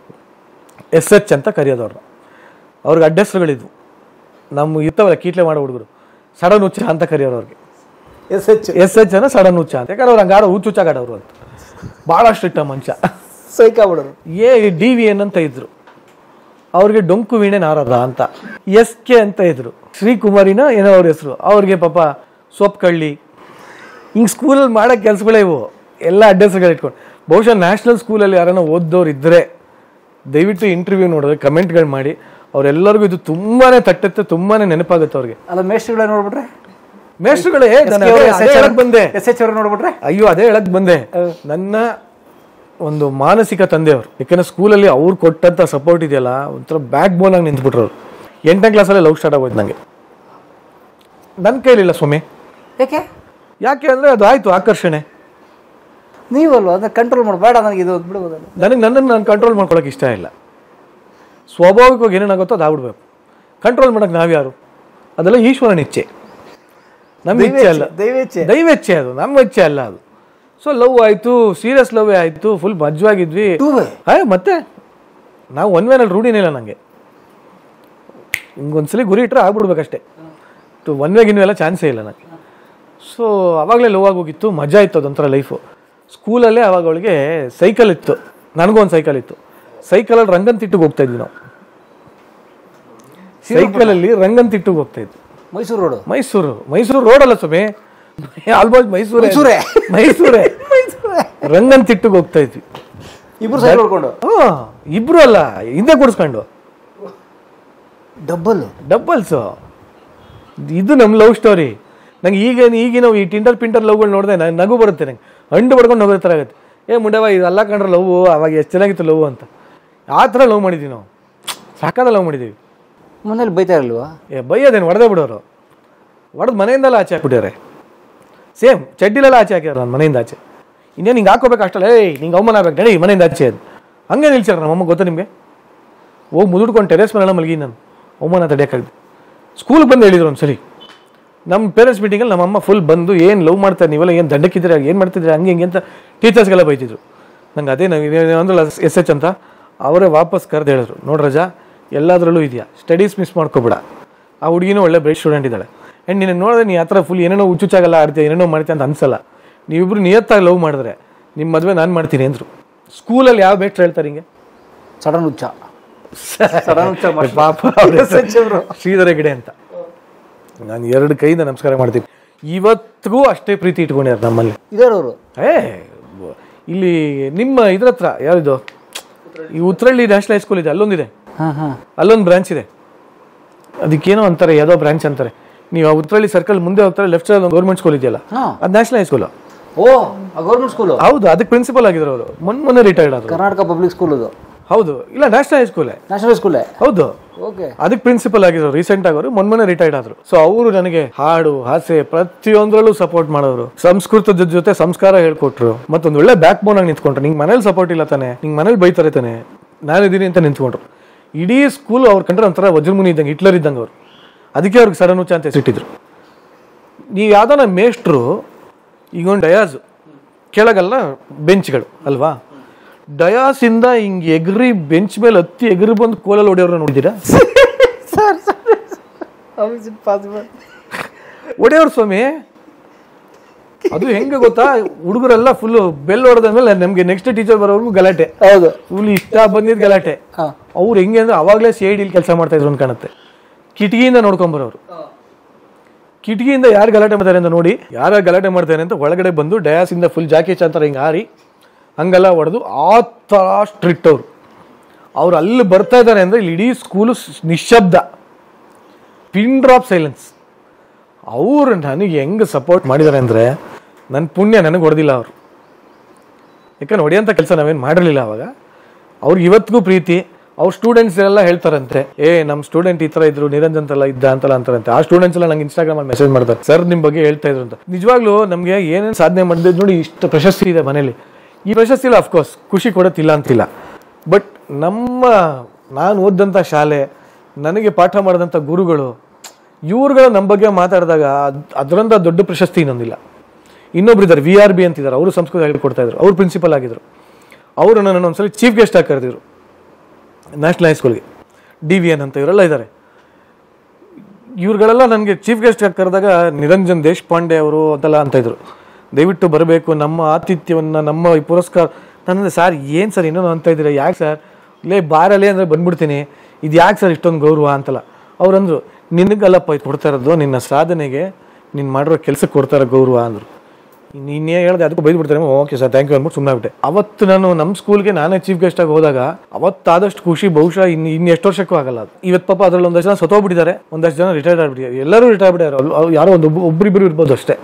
ಎಸ್ ಎಚ್ ಅಂತ ಕರೆಯೋದು ಅವ್ರನ್ನ ಅವ್ರಿಗೆ ಅಡ್ಡೆಸ್ರುಗಳಿದ್ವು ನಮ್ಮ ಇರ್ತವಲ್ಲ ಕೀಟ್ಲೆ ಮಾಡೋ ಹುಡುಗರು ಸಡನ್ ಹುಚ್ಚ ಅಂತ ಕರೆಯೋರು ಅವ್ರಿಗೆ ಎಸ್ ಎಚ್ ಎಸ್ ಎಚ್ ಅನ್ನ ಸಡನ್ ಹುಚ್ಚ ಅಂತ ಯಾಕಂದ್ರೆ ಅವ್ರು ಹಂಗಾರ ಹುಚ್ಚು ಹುಚ್ಚಾಗಾಡೋರು ಅಂತ ಭಾಳ ಸ್ಟ್ರಿಕ್ಟ್ ಮನುಷ್ಯ ಸೈಕಾ ಬಿಡೋರು ಎ ಡಿ ವಿ ಎನ್ ಅಂತ ಇದ್ರು ಅವ್ರಿಗೆ ಡೊಂಕು ವೀಣೆ ನಾರದ ಅಂತ ಎಸ್ ಕೆ ಅಂತ ಇದ್ರು ಶ್ರೀಕುಮಾರಿನ ಏನೋ ಅವ್ರ ಹೆಸರು ಅವ್ರಿಗೆ ಪಾಪ ಸೊಪ್ಪು ಕಳ್ಳಿ ಹಿಂಗೆ ಸ್ಕೂಲಲ್ಲಿ ಮಾಡೋ ಕೆಲಸಗಳೇ ಇವು ಎಲ್ಲ ಅಡ್ರೆಸ್ಗಳು ಇಟ್ಕೊಂಡು ಬಹುಶಃ ನ್ಯಾಷನಲ್ ಸ್ಕೂಲಲ್ಲಿ ಯಾರನ್ನ ಓದ್ದವ್ರು ಇದ್ದರೆ ದಯವಿಟ್ಟು ಇಂಟರ್ವ್ಯೂ ನೋಡಿದ್ರೆ ಕಮೆಂಟ್ಗಳು ಮಾಡಿ ಅವರೆಲ್ಲರಿಗೂ ಇದು ತುಂಬಾನೇ ತಟ್ಟುತ್ತೆ ತುಂಬಾನೇ ನೆನಪಾಗುತ್ತೆ ಅವ್ರಿಗೆ ಅಲ್ಲ ಮೇಸ್ಟ್ರುಗಳೇ ನೋಡ್ಬಿಟ್ರೆ ಮೇಸ್ಟ್ರುಗಳೇ ನಾನು ಅದೇ- ಅದೇ ಹೇಳಕ್ ಬಂದೆ ಎಸ್ ಎಚ್ ಅವ್ರು ನೋಡ್ಬಿಟ್ರೆ ಅಯ್ಯೋ ಅದೇ ಹೇಳಕ್ ಬಂದೆ ನನ್ನ ಒಂದು ಮಾನಸಿಕ ತಂದೆಯವರು ಯಾಕಂದ್ರೆ ಸ್ಕೂಲಲ್ಲಿ ಅವ್ರು ಕೊಟ್ಟಂತ ಸಪೋರ್ಟ್ ಇದೆಯಲ್ಲ ಒಂಥರ ಬ್ಯಾಕ್ ಬೋನ್ ಆಗಿ ನಿಂತ್ಬಿಟ್ರು ಅವ್ರು ಎಂಟನೇ ಕ್ಲಾಸಲ್ಲಿ ಲವ್ ಸ್ಟಾರ್ಟ್ ಆಗೋಯ್ತು ನನಗೆ ನನ್ನ ಕೈಲಿಲ್ಲ ಸ್ವಾಮಿ ಯಾಕೆ ಯಾಕೆ ಅಂದ್ರೆ ಅದು ಆಯ್ತು ಆಕರ್ಷಣೆ ನೀವಲ್ವ ಅದನ್ನ ಕಂಟ್ರೋಲ್ ಮಾಡಿ ಬೇಡ ನನಗೆ ಇದು ಅಂತ ಬಿಡ್ಬೋದಲ್ಲ ನನಗೆ ನನ್ನನ್ನು ನಾನು ಕಂಟ್ರೋಲ್ ಮಾಡ್ಕೊಳಕ್ಕೆ ಇಷ್ಟ ಇಲ್ಲ ಸ್ವಾಭಾವಿಕವಾಗಿ ಏನೇನಾಗುತ್ತೋ ಅದು ಆಗ್ಬಿಡ್ಬೇಕು ಕಂಟ್ರೋಲ್ ಮಾಡೋಕೆ ನಾವ್ಯಾರು ಅದೆಲ್ಲ ಈಶ್ವರನ ಇಚ್ಛೆ ನಮ್ಮ ಇಚ್ಛೆ ಅಲ್ಲ ದೈವೇಚ್ಛೆ. ದೈವೇಚ್ಛೆ ಅದು ನಮ್ಮ ಇಚ್ಛೆ ಅಲ್ಲ ಅದು ಸೊ ಲವ್ ಆಯಿತು ಸೀರಿಯಸ್ ಲವ್ ಆಯಿತು ಫುಲ್ ಮಜ್ವಾಗಿದ್ವಿ Two way? ಹಾಯ್ ಮತ್ತೆ ನಾವು ಒನ್ ವೇನಲ್ಲಿ ರೂಢಿನೇ ಇಲ್ಲ ನನಗೆ ಹಿಂಗೊಂದ್ಸಲಿ ಗುರಿ ಇಟ್ಟರೆ ಆಗ್ಬಿಡ್ಬೇಕಷ್ಟೇ ಒನ್ ವೇ ಗಿನ್ವೆ ಎಲ್ಲ ಚಾನ್ಸೇ ಇಲ್ಲ ನನಗೆ ಸೊ ಅವಾಗಲೇ ಲವ್ ಆಗೋಗಿತ್ತು ಮಜಾ ಇತ್ತು ಅದೊಂಥರ ಲೈಫು ಸ್ಕೂಲಲ್ಲೇ ಅವಾಗ ಅವಳಿಗೆ ಸೈಕಲ್ ಇತ್ತು ನನಗೂ ಒಂದು ಸೈಕಲ್ ಇತ್ತು ಸೈಕಲಲ್ಲಿ ರಂಗನ್ ತಿಟ್ಟಿಗೆ ಹೋಗ್ತಾ ಇದ್ವಿ ನಾವು ಸೈಕಲಲ್ಲಿ ರಂಗನ್ ತಿಟ್ಟಿಗೆ ಹೋಗ್ತಾ ಇದ್ವಿ ಮೈಸೂರು ರೋಡು ಮೈಸೂರು ಮೈಸೂರು ರೋಡ್ ಅಲ್ಲ ಸ್ವಾಮಿ ಆಲ್ಮೋಸ್ಟ್ ಮೈಸೂರು ಮೈಸೂರೇ. ಮೈಸೂರೇ ರಂಗನ್ ತಿಟ್ಟಿಗೆ ಹೋಗ್ತಾ ಇದ್ವಿ ಇಬ್ರು ಸೈಡ್ ಹೊಡ್ಕೊಂಡು ಹಾ ಇಬ್ರು ಅಲ್ಲ ಹಿಂದೆ ಕೂಡಿಸ್ಕೊಂಡು ಡಬ್ಬಲ್ ಡಬ್ಬಲ್ಸು ಇದು ನಮ್ಮ ಲವ್ ಸ್ಟೋರಿ ನಂಗೆ ಈಗ ಈಗ ನಾವು ಈ ಟಿಂಡರ್ ಪಿಂಟರ್ ಲವ್ಗಳು ನೋಡಿದೆ ನಂಗೆ ನಗು ಬರುತ್ತೆ ನಂಗೆ ಹಂಡು ಬಡ್ಕೊಂಡು ನಗೋ ಥರ ಆಗುತ್ತೆ ಏ ಮುಂಡವ ಇದು ಅಲ್ಲ ಕಂಡ್ರೆ ಲವ್ ಅವಾಗ ಎಷ್ಟು ಚೆನ್ನಾಗಿತ್ತು ಲವ್ ಅಂತ ಆ ಥರ ಲವ್ ಮಾಡಿದ್ದೀವಿ ನಾವು ಸಾಕಾದ ಲವ್ ಮಾಡಿದ್ದೀವಿ ಮನೇಲಿ ಬೈತಾ ಇರಲ್ವಾ ಏ ಬೈಯೋದೇನು ಹೊಡೆದೇ ಬಿಡೋರು ಹೊಡೆದು ಮನೆಯಿಂದಲ್ಲ ಆಚೆ ಹಾಕ್ಬಿಟ್ಟಾರೆ ಸೇಮ್ ಚಡ್ಡಿಲೆಲ್ಲ ಆಚೆ ಹಾಕ್ಯಾರ ನನ್ನ ಮನೆಯಿಂದ ಆಚೆ ಇನ್ನೇನು ಹಿಂಗೆ ಹಾಕೋಬೇಕು ಅಷ್ಟಲ್ಲ ಏಯ್ ನಿಂಗೆ ಅವಮಾನ ಆಗ್ಬೇಕು ನಡಿ ಮನೆಯಿಂದ ಆಚೆ ಅದು ಹಂಗೆ ನಿಲ್ಸ್ಯಾರ ನಮ್ಮಮ್ಮ ಗೊತ್ತಾ ನಿಮಗೆ ಹೋಗಿ ಮುದುಡ್ಕೊಂಡು ಟೆರೇಸ್ ಮೇಲೆಲ್ಲ ಮಲಗಿ ನಾನು ಅವಮಾನ ತಡೆಯೋಕ್ಕಾಗ್ದು ಸ್ಕೂಲ್ಗೆ ಬಂದು ಹೇಳಿದ್ರು ಒಂದ್ಸಲಿ ನಮ್ಮ ಪೇರೆಂಟ್ಸ್ ಮೀಟಿಂಗಲ್ಲಿ ನಮ್ಮಮ್ಮ ಫುಲ್ ಬಂದು ಏನು ಲವ್ ಮಾಡ್ತಾರೆ ನೀವೆಲ್ಲ ಏನು ದಂಡಕ್ಕಿದ್ರೆ ಏನು ಮಾಡ್ತಿದ್ರೆ ಹಂಗೆ ಹಿಂಗೆ ಅಂತ ಟೀಚರ್ಸ್ಗೆಲ್ಲ ಬೈತಿದ್ರು ನಂಗೆ ಅದೇ ನಾವು ಅಂದ್ರಲ್ಲ ಎಸ್ ಎಚ್ ಅಂತ ಅವರೇ ವಾಪಸ್ ಕರೆದು ಹೇಳಿದ್ರು ನೋಡು ರಜಾ ಎಲ್ಲದರಲ್ಲೂ ಇದೆಯಾ ಸ್ಟಡೀಸ್ ಮಿಸ್ ಮಾಡ್ಕೋಬೇಡ ಆ ಹುಡುಗಿನೂ ಒಳ್ಳೆ ಬ್ರೈಟ್ ಸ್ಟೂಡೆಂಟ್ ಇದ್ದಾಳೆ ಆ್ಯಂಡ್ ನೀನು ನೋಡಿದ್ರೆ ನೀ ಆ ಥರ ಫುಲ್ ಏನೇನೋ ಹುಚ್ಚುಚ್ಚಾಗಲ್ಲ ಆಡ್ತೀಯ ಏನೇನೋ ಮಾಡ್ತೀಯ ಅಂತ ಅನ್ಸಲ್ಲ ನೀವಿಬ್ರು ನಿಯತ್ತಾಗಿ ಲವ್ ಮಾಡಿದ್ರೆ ನಿಮ್ಮ ಮದುವೆ ನಾನು ಮಾಡ್ತೀನಿ ಅಂದರು ಸ್ಕೂಲಲ್ಲಿ ಯಾವ ಬೇಟ್ರ್ ಹೇಳ್ತಾರೆ ಹಿಂಗೆ ಸಡನ್ ಹುಚ್ಚ ಸಡನ್ ಹುಚ್ಚ ಪಾಪ ಅವ್ರ ಹೆಸರು ಶ್ರೀಧರ ಹೆಗಡೆ ಅಂತ ನಾನು ಎರಡು ಕೈಯಿಂದ ನಮಸ್ಕಾರ ಮಾಡ್ತೀನಿ ಇವತ್ತಿಗೂ ಅಷ್ಟೇ ಪ್ರೀತಿ ಇಟ್ಕೊಂಡಿದ್ದಾರೆ ನಮ್ಮಲ್ಲಿ ಇದಾರವರು ಏ ಬ- ಇಲ್ಲಿ ನಿಮ್ಮ ಇದ್ರ ಹತ್ರ ಯಾವುದು ಈ ಉತ್ರಳ್ಳಿ ನ್ಯಾಷನಲ್ ಹೈಸ್ಕೂಲ್ ಇದೆ ಅಲ್ಲೊಂದಿದೆ ಹಾಂ ಹಾಂ ಅಲ್ಲೊಂದು ಬ್ರಾಂಚ್ ಇದೆ ಅದಕ್ಕೇನೋ ಅಂತಾರೆ ಯಾವುದೋ ಬ್ರಾಂಚ್ ಅಂತಾರೆ ನೀವು ಆ ಉತ್ರಳ್ಳಿ ಸರ್ಕಲ್ ಮುಂದೆ ಹೋಗ್ತಾರೆ ಲೆಫ್ಟ್ ಸೈಡ್ ಒಂದು ಗೌರ್ಮೆಂಟ್ ಸ್ಕೂಲ್ ಇದೆಯಲ್ಲ ಹಾ. ಅದು ನ್ಯಾಷನಲ್ ಹೈಸ್ಕೂಲ್ ಓ ಗೌರ್ಮೆಂಟ್ ಸ್ಕೂಲು ಹೌದು ಅದಕ್ಕೆ ಪ್ರಿನ್ಸಿಪಲ್ ಆಗಿದ್ರು ಅವರು ಮೊನ್ನೆ ಮೊನ್ನೆ ರಿಟೈರ್ಡ್ ಆದ್ರು ಕರ್ನಾಟಕ ಪಬ್ಲಿಕ್ ಸ್ಕೂಲ್ ಅದು ಹೌದು ಇಲ್ಲ ನ್ಯಾಷನಲ್ ಹೈಸ್ಕೂಲೇ ನ್ಯಾಷನಲ್ ಸ್ಕೂಲೇ ಹೌದು ಓಕೆ ಅದಕ್ಕೆ ಪ್ರಿನ್ಸಿಪಲ್ ಆಗಿದ್ರು ರೀಸೆಂಟ್ ಆಗೋರು ಮೊನ್ನೆ ರಿಟೈರ್ಡ್ ಆದ್ರು ಸೊ ಅವರು ನನಗೆ ಹಾಡು ಹಾಸ್ಯ ಪ್ರತಿಯೊಂದರಲ್ಲೂ ಸಪೋರ್ಟ್ ಮಾಡೋರು ಸಂಸ್ಕೃತದ ಜೊತೆ ಸಂಸ್ಕಾರ ಹೇಳ್ಕೊಟ್ರು ಮತ್ತೊಂದು ಒಳ್ಳೆ ಬ್ಯಾಕ್ ಬೋನ್ ಆಗಿ ನಿಂತ್ಕೊಂಡ್ರು ನಿಂಗೆ ಮನೇಲಿ ಸಪೋರ್ಟ್ ಇಲ್ಲ ತಾನೆ ನಿಂಗೆ ಮನೇಲಿ ಬೈತಾರೆ ತಾನೆ ನಾನಿದ್ದೀನಿ ಅಂತ ನಿಂತ್ಕೊಂಡ್ರು ಇಡೀ ಸ್ಕೂಲ್ ಅವ್ರ ಕಂಡ್ರೆ ಒಂಥರ ವಜ್ರಮುನಿ ಇದ್ದಂಗೆ ಹಿಟ್ಲರ್ ಇದ್ದಂಗೆ ಅವರು ಅದಕ್ಕೆ ಅವ್ರಿಗೆ ಸಡನ್ ಹುಚ್ಚ ಅಂತ ಹೆಸರಿಟ್ಟಿದ್ರು ನೀವು ಯಾವ್ದಾನ ಮೇಷ್ಟ್ರು ಈಗ ಒಂದು ಡಯಾಸ್ ಕೆಳಗಲ್ಲ ಬೆಂಚ್ಗಳು ಅಲ್ವಾ ಡಯಾಸಿಂದ ಹಿಂಗೆ ಎಗ್ರಿ ಬೆಂಚ್ ಮೇಲೆ ಹತ್ತಿ ಎಗ್ರಿ ಬಂದು ಕೋಲಲ್ಲಿ ಹೊಡೆಯೋರು ನೋಡಿದ್ದೀರಾ ಹೊಡೆಯೋರು ಸ್ವಾಮಿ ಅದು ಹೆಂಗೆ ಗೊತ್ತಾ ಹುಡುಗರೆಲ್ಲ ಫುಲ್ ಬೆಲ್ ಹೊಡೆದ್ಮೇಲೆ ನಮಗೆ ನೆಕ್ಸ್ಟ್ ಟೀಚರ್ ಬರೋವರೆಗೂ ಗಲಾಟೆ ಹೌದು ಫುಲ್ ಇಷ್ಟ ಬಂದಿದ್ದು ಗಲಾಟೆ ಹಾ. ಅವ್ರು ಹೆಂಗೆ ಅಂದ್ರೆ ಅವಾಗಲೇ ಸಿ ಐ ಡಿಲಿ ಕೆಲಸ ಮಾಡ್ತಾ ಇದ್ರು ಅಂತ ಕಾಣುತ್ತೆ ಕಿಟಕಿಯಿಂದ ನೋಡ್ಕೊಂಬರೋರು ಕಿಟಕಿಯಿಂದ ಯಾರು ಗಲಾಟೆ ಮಾಡ್ತಾರೆ ಅಂತ ನೋಡಿ ಯಾರು ಗಲಾಟೆ ಮಾಡ್ತಾರೆ ಅಂತ ಒಳಗಡೆ ಬಂದು ಡಯಾಸಿಂದ ಫುಲ್ ಜಾಕಿ ಚಾಂತರ ಹಿಂಗೆ ಹಾರಿ ಹಂಗೆಲ್ಲ ಹೊಡೆದು ಆ ಥರ ಸ್ಟ್ರಿಕ್ಟ್ ಅವರು ಅವ್ರು ಅಲ್ಲಿ ಬರ್ತಾ ಇದ್ದಾರೆ ಅಂದರೆ ಇಲ್ಲಿ ಇಡೀ ಸ್ಕೂಲು ನಿಶಬ್ದ ಪಿನ್ ಡ್ರಾಪ್ ಸೈಲೆನ್ಸ್ ಅವರು ನನಗೆ ಹೆಂಗೆ ಸಪೋರ್ಟ್ ಮಾಡಿದ್ದಾರೆ ಅಂದರೆ ನನ್ನ ಪುಣ್ಯ ನನಗೆ ಹೊಡೆದಿಲ್ಲ ಅವರು ಯಾಕಂದ್ರೆ ಹೊಡೆಯೋಂಥ ಕೆಲಸ ನಾವೇನು ಮಾಡಿರಲಿಲ್ಲ ಅವಾಗ ಅವ್ರಿಗೆ ಇವತ್ತಿಗೂ ಪ್ರೀತಿ ಅವ್ರ ಸ್ಟೂಡೆಂಟ್ಸ್ ಎಲ್ಲ ಹೇಳ್ತಾರಂತೆ ಏ ನಮ್ಮ ಸ್ಟೂಡೆಂಟ್ ಈ ಥರ ಇದ್ರು ನಿರಂಜನ್ ಎಲ್ಲ ಇದ್ದ ಅಂತಲ್ಲ ಅಂತಾರಂತೆ ಆ ಸ್ಟೂಡೆಂಟ್ಸ್ ಎಲ್ಲ ನಂಗೆ ಇನ್ಸ್ಟಾಗ್ರಾಮಲ್ಲಿ ಮೆಸೇಜ್ ಮಾಡ್ತಾರೆ ಸರ್ ನಿಮ್ಮ ಬಗ್ಗೆ ಹೇಳ್ತಾ ಇದ್ರು ಅಂತ ನಿಜವಾಗ್ಲೂ ನಮಗೆ ಏನೇನು ಸಾಧನೆ ಮಾಡಿದ್ದು ನೋಡಿ ಇಷ್ಟು ಪ್ರಶಸ್ತಿ ಇದೆ ಮನೇಲಿ ಈ ಪ್ರಶಸ್ತಿ ಇಲ್ಲ ಅಫ್ಕೋರ್ಸ್ ಖುಷಿ ಕೊಡೋತಿಲ್ಲ ಅಂತಿಲ್ಲ ಬಟ್ ನಮ್ಮ ನಾನು ಓದಂಥ ಶಾಲೆ ನನಗೆ ಪಾಠ ಮಾಡಿದಂಥ ಗುರುಗಳು ಇವ್ರುಗಳು ನಮ್ಮ ಬಗ್ಗೆ ಮಾತಾಡಿದಾಗ ಅದ್- ಅದರಂಥ ದೊಡ್ಡ ಪ್ರಶಸ್ತಿ ಇನ್ನೊಂದಿಲ್ಲ ಇನ್ನೊಬ್ರು ಇದ್ದಾರೆ ವಿ ಆರ್ ಬಿ ಅಂತಿದ್ದಾರೆ ಅವರು ಸಂಸ್ಕೃತ ಹೇಳ್ಕೊಡ್ತಾ ಇದ್ರು ಅವ್ರು ಪ್ರಿನ್ಸಿಪಲ್ ಆಗಿದ್ರು ಅವರು ನನ್ನ ಒಂದ್ಸಲಿ ಚೀಫ್ ಗೆಸ್ಟ್ ಆಗಿ ಕರೆದಿದ್ರು ನ್ಯಾಷನಲ್ ಹೈಸ್ಕೂಲ್ಗೆ ಡಿ ವಿ ಎನ್ ಅಂತ ಇವರೆಲ್ಲ ಇದ್ದಾರೆ ಇವ್ರುಗಳೆಲ್ಲ ನನಗೆ ಚೀಫ್ ಗೆಸ್ಟ್ ಆಗಿ ಕರೆದಾಗ ನಿರಂಜನ್ ದೇಶಪಾಂಡೆ ಅವರು ಅಂತೆಲ್ಲ ಅಂತ ಇದ್ರು ದಯವಿಟ್ಟು ಬರಬೇಕು ನಮ್ಮ ಆತಿಥ್ಯವನ್ನು ನಮ್ಮ ಈ ಪುರಸ್ಕಾರ ನನ್ನಂದ್ರೆ ಸರ್ ಏನು ಸರ್ ಇನ್ನೊಂದು ಅಂತ ಇದ್ದೀರಾ ಯಾಕೆ ಸರ್ ಇಲ್ಲೇ ಬಾರಲ್ಲೇ ಅಂದರೆ ಬಂದ್ಬಿಡ್ತೀನಿ ಇದು ಯಾಕೆ ಸರ್ ಇಷ್ಟೊಂದು ಗೌರವ ಅಂತಲ್ಲ ಅವ್ರಂದ್ರು ನಿನಗಲ್ಲಪ್ಪ ಇದು ಕೊಡ್ತಾ ಇರೋದು ನಿನ್ನ ಸಾಧನೆಗೆ ನೀನು ಮಾಡಿರೋ ಕೆಲಸಕ್ಕೆ ಕೊಡ್ತಾ ಇರೋ ಗೌರವ ಅಂದರು ನೀನೇ ಹೇಳ್ದೆ ಅದಕ್ಕೂ ಬೈದು ಬಿಡ್ತಾರೆ ಓಕೆ ಸರ್ ಥ್ಯಾಂಕ್ ಯು ಅಂದ್ಬಿಟ್ಟು ಸುಮ್ಮನೆ ಬಿಟ್ಟೆ ಅವತ್ತು ನಾನು ನಮ್ಮ ಸ್ಕೂಲ್ಗೆ ನಾನೇ ಚೀಫ್ ಗೆಸ್ಟ್ ಆಗಿ ಹೋದಾಗ ಅವತ್ತಾದಷ್ಟು ಖುಷಿ ಬಹುಶಃ ಇನ್ನು ಇನ್ನು ಎಷ್ಟು ವರ್ಷಕ್ಕೂ ಆಗಲ್ಲ ಅದು ಇವತ್ತು ಪಾಪ ಅದ್ರಲ್ಲಿ ಒಂದಷ್ಟು ಜನ ಸತ್ತೋಗ್ಬಿಟ್ಟಿದ್ದಾರೆ ಒಂದಷ್ಟು ಜನ ರಿಟೈರ್ಡ್ ಆಗ್ಬಿಟ್ಟಿದ್ದಾರೆ ಎಲ್ಲರೂ ರಿಟೈರ್ ಆಗ್ಬಿಟ್ಟಿದ್ದಾರೆ ಅವ್ರು- ಅವ್ರು ಯಾರೋ ಒಂದು ಒಬ್ಬ- ಒಬ್ರಿಬ್ರು ಇರ್ಬೋದು ಅಷ್ಟೇ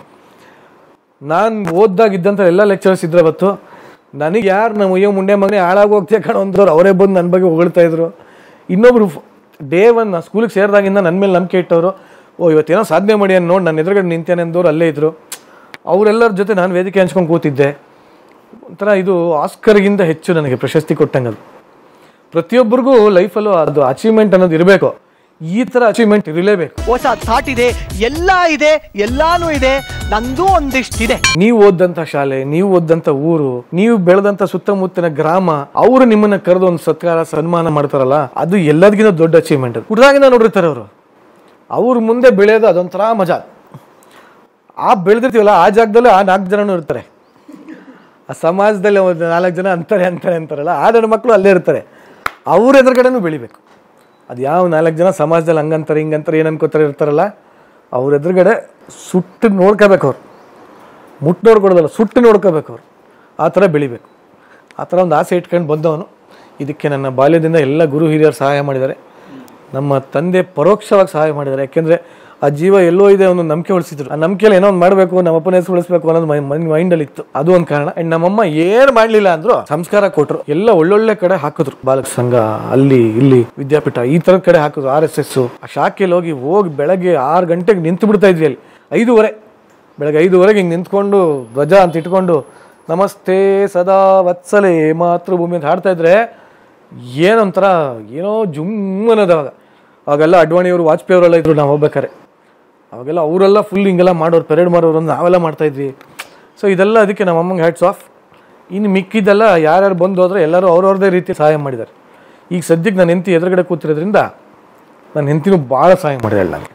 ನಾನು ಓದ್ದಾಗ ಇದ್ದಂಥ ಎಲ್ಲ ಲೆಕ್ಚರ್ಸ್ ಇದ್ರೆ ಅವತ್ತು ನನಗೆ ಯಾರು ನಮ್ಮ ಅಯ್ಯೋ ಮುಂಡೆ ಮಗನೇ ಹಾಳಾಗಿ ಹೋಗ್ತೀಯ ಕಣ ಅಂದವ್ರು ಅವರೇ ಬಂದು ನನ್ನ ಬಗ್ಗೆ ಹೊಗಳ್ತಾ ಇದ್ರು ಇನ್ನೊಬ್ರು ಡೇ ಒನ್ ನಾ ಸ್ಕೂಲಿಗೆ ಸೇರಿದಾಗಿಂದ ನನ್ನ ಮೇಲೆ ನಂಬಿಕೆ ಇಟ್ಟವರು ಓ ಇವತ್ತೇನೋ ಸಾಧನೆ ಮಾಡಿ ಅಂತ ನೋಡಿ ನನ್ನ ಎದುರುಗಡೆ ನಿಂತೇನೆ ಅಂದವ್ರು ಅಲ್ಲೇ ಇದ್ರು ಅವರೆಲ್ಲರ ಜೊತೆ ನಾನು ವೇದಿಕೆ ಹಂಚ್ಕೊಂಡು ಕೂತಿದ್ದೆ ಒಂಥರ ಇದು ಆಸ್ಕರ್ಗಿಂತ ಹೆಚ್ಚು ನನಗೆ ಪ್ರಶಸ್ತಿ ಕೊಟ್ಟಂಗೆ ಅದು ಪ್ರತಿಯೊಬ್ಬರಿಗೂ ಲೈಫಲ್ಲೂ ಅದು ಅಚೀವ್ಮೆಂಟ್ ಅನ್ನೋದು ಇರಬೇಕು ಈ ತರ ಅಚೀವ್ಮೆಂಟ್ ಇರಲೇಬೇಕು ಹೊಸ ಥಾಟ್ ಇದೆ ಎಲ್ಲ ಇದೆ ಎಲ್ಲಾನು ಇದೆ ನಂದು ಒಂದಿಷ್ಟಿದೆ ನೀವು ಓದಂತ ಶಾಲೆ ನೀವು ಓದಂತ ಊರು ನೀವು ಬೆಳೆದಂತ ಸುತ್ತಮುತ್ತಲಿನ ಗ್ರಾಮ ಅವರು ನಿಮ್ಮನ್ನ ಕರೆದು ಒಂದು ಸತ್ಕಾರ ಸನ್ಮಾನ ಮಾಡ್ತಾರಲ್ಲ ಅದು ಎಲ್ಲದಕ್ಕಿಂತ ದೊಡ್ಡ ಅಚೀವ್ಮೆಂಟ್ ಹುಡುಗಾಗಿಂದ ನೋಡಿರ್ತಾರೆ ಅವರು ಅವ್ರ ಮುಂದೆ ಬೆಳೆಯೋದು ಅದೊಂಥರ ಮಜಾ ಆ ಬೆಳೆದಿರ್ತೀವಲ್ಲ ಆ ಜಾಗದಲ್ಲಿ ಆ ನಾಲ್ಕು ಜನನೂ ಇರ್ತಾರೆ ಆ ಸಮಾಜದಲ್ಲಿ ಒಂದು ನಾಲ್ಕು ಜನ ಅಂತಾರೆ ಅಂತಾರೆ ಅಂತಾರಲ್ಲ ಆ ನನ್ನ ಮಕ್ಕಳು ಅಲ್ಲೇ ಇರ್ತಾರೆ ಅವ್ರ ಎದುರುಗಡೆನೂ ಬೆಳಿಬೇಕು ಅದು ಯಾವ ನಾಲ್ಕು ಜನ ಸಮಾಜದಲ್ಲಿ ಹಂಗಂತಾರೆ ಹಿಂಗಂತಾರೆ ಏನು ಅನ್ಕೋತಾರೆ ಇರ್ತಾರಲ್ಲ ಅವ್ರ ಎದುರುಗಡೆ ಸುಟ್ಟು ನೋಡ್ಕೋಬೇಕು ಅವ್ರು ಮುಟ್ಟು ನೋಡ್ಕೊಡೋದಲ್ಲ ಸುಟ್ಟು ನೋಡ್ಕೋಬೇಕು ಅವ್ರು ಆ ಥರ ಬೆಳಿಬೇಕು ಆ ಥರ ಒಂದು ಆಸೆ ಇಟ್ಕೊಂಡು ಬಂದವನು ಇದಕ್ಕೆ ನನ್ನ ಬಾಲ್ಯದಿಂದ ಎಲ್ಲ ಗುರು ಹಿರಿಯರು ಸಹಾಯ ಮಾಡಿದ್ದಾರೆ ನಮ್ಮ ತಂದೆ ಪರೋಕ್ಷವಾಗಿ ಸಹಾಯ ಮಾಡಿದ್ದಾರೆ ಯಾಕೆಂದರೆ ಆ ಜೀವ ಎಲ್ಲೋ ಇದೆ ಅನ್ನೋ ನಂಬಿಕೆ ಉಳಿಸಿದ್ರು ಆ ನಂಬಿಕೆಯಲ್ಲಿ ಏನೋ ಒಂದು ಮಾಡಬೇಕು ನಮ್ಮ ಅಪ್ಪನ ಹೆಸರು ಉಳಿಸ್ಬೇಕು ಅನ್ನೋದು ಮೈಂಡಲ್ಲಿ ಇತ್ತು ಅದು ಒಂದು ಕಾರಣ ಆ್ಯಂಡ್ ನಮ್ಮಮ್ಮ ಏನು ಮಾಡಲಿಲ್ಲ ಅಂದ್ರು ಸಂಸ್ಕಾರ ಕೊಟ್ಟರು ಎಲ್ಲ ಒಳ್ಳೊಳ್ಳೆ ಕಡೆ ಹಾಕಿದ್ರು ಬಾಲಕ ಸಂಘ ಅಲ್ಲಿ ಇಲ್ಲಿ ವಿದ್ಯಾಪೀಠ ಈ ಥರದ ಕಡೆ ಹಾಕಿದ್ರು ಆರ್ ಎಸ್ ಎಸ್ ಆ ಶಾಖೆಯಲ್ಲಿ ಹೋಗಿ ಹೋಗಿ ಬೆಳಗ್ಗೆ ಆರು ಗಂಟೆಗೆ ನಿಂತು ಬಿಡ್ತಾ ಇದ್ವಿ ಅಲ್ಲಿ ಐದೂವರೆ ಬೆಳಗ್ಗೆ ಐದುವರೆಗೆ ಹಿಂಗೆ ನಿಂತ್ಕೊಂಡು ಧ್ವಜ ಅಂತ ಇಟ್ಕೊಂಡು ನಮಸ್ತೆ ಸದಾ ವತ್ಸಲೆ ಮಾತೃಭೂಮಿ ಅಂತ ಹಾಡ್ತಾ ಇದ್ರೆ ಏನೊಂಥರ ಏನೋ ಜುಮ್ ಅನ್ನೋದು ಅವಾಗ ಅವಾಗೆಲ್ಲ ಅಡ್ವಾಣಿಯವರು ವಾಜಪೇಯಿ ಅವರೆಲ್ಲ ಇದ್ರು ನಾವು ಹೋಗ್ಬೇಕಾರೆ ಅವಾಗೆಲ್ಲ ಅವರೆಲ್ಲ ಫುಲ್ ಹಿಂಗೆಲ್ಲ ಮಾಡೋರು ಪೆರೇಡ್ ಮಾಡೋರು ಅಂತ ನಾವೆಲ್ಲ ಮಾಡ್ತಾ ಇದ್ವಿ ಸೊ ಇದೆಲ್ಲ ಅದಕ್ಕೆ ನಮ್ಮ ಅಮ್ಮಂಗೆ ಹ್ಯಾಟ್ಸ್ ಆಫ್ ಇನ್ನು ಮಿಕ್ಕಿದ್ದೆಲ್ಲ ಯಾರ್ಯಾರು ಬಂದು ಹೋದ್ರೆ ಎಲ್ಲರೂ ಅವ್ರವ್ರದೇ ರೀತಿ ಸಹಾಯ ಮಾಡಿದ್ದಾರೆ ಈಗ ಸದ್ಯಕ್ಕೆ ನಾನು ಹೆಂಡತಿ ಎದುರುಗಡೆ ಕೂತಿರೋದ್ರಿಂದ ನನ್ನ ಹೆಂಡತಿನೂ ಭಾಳ ಸಹಾಯ ಮಾಡಿದಾಳೆ ನನಗೆ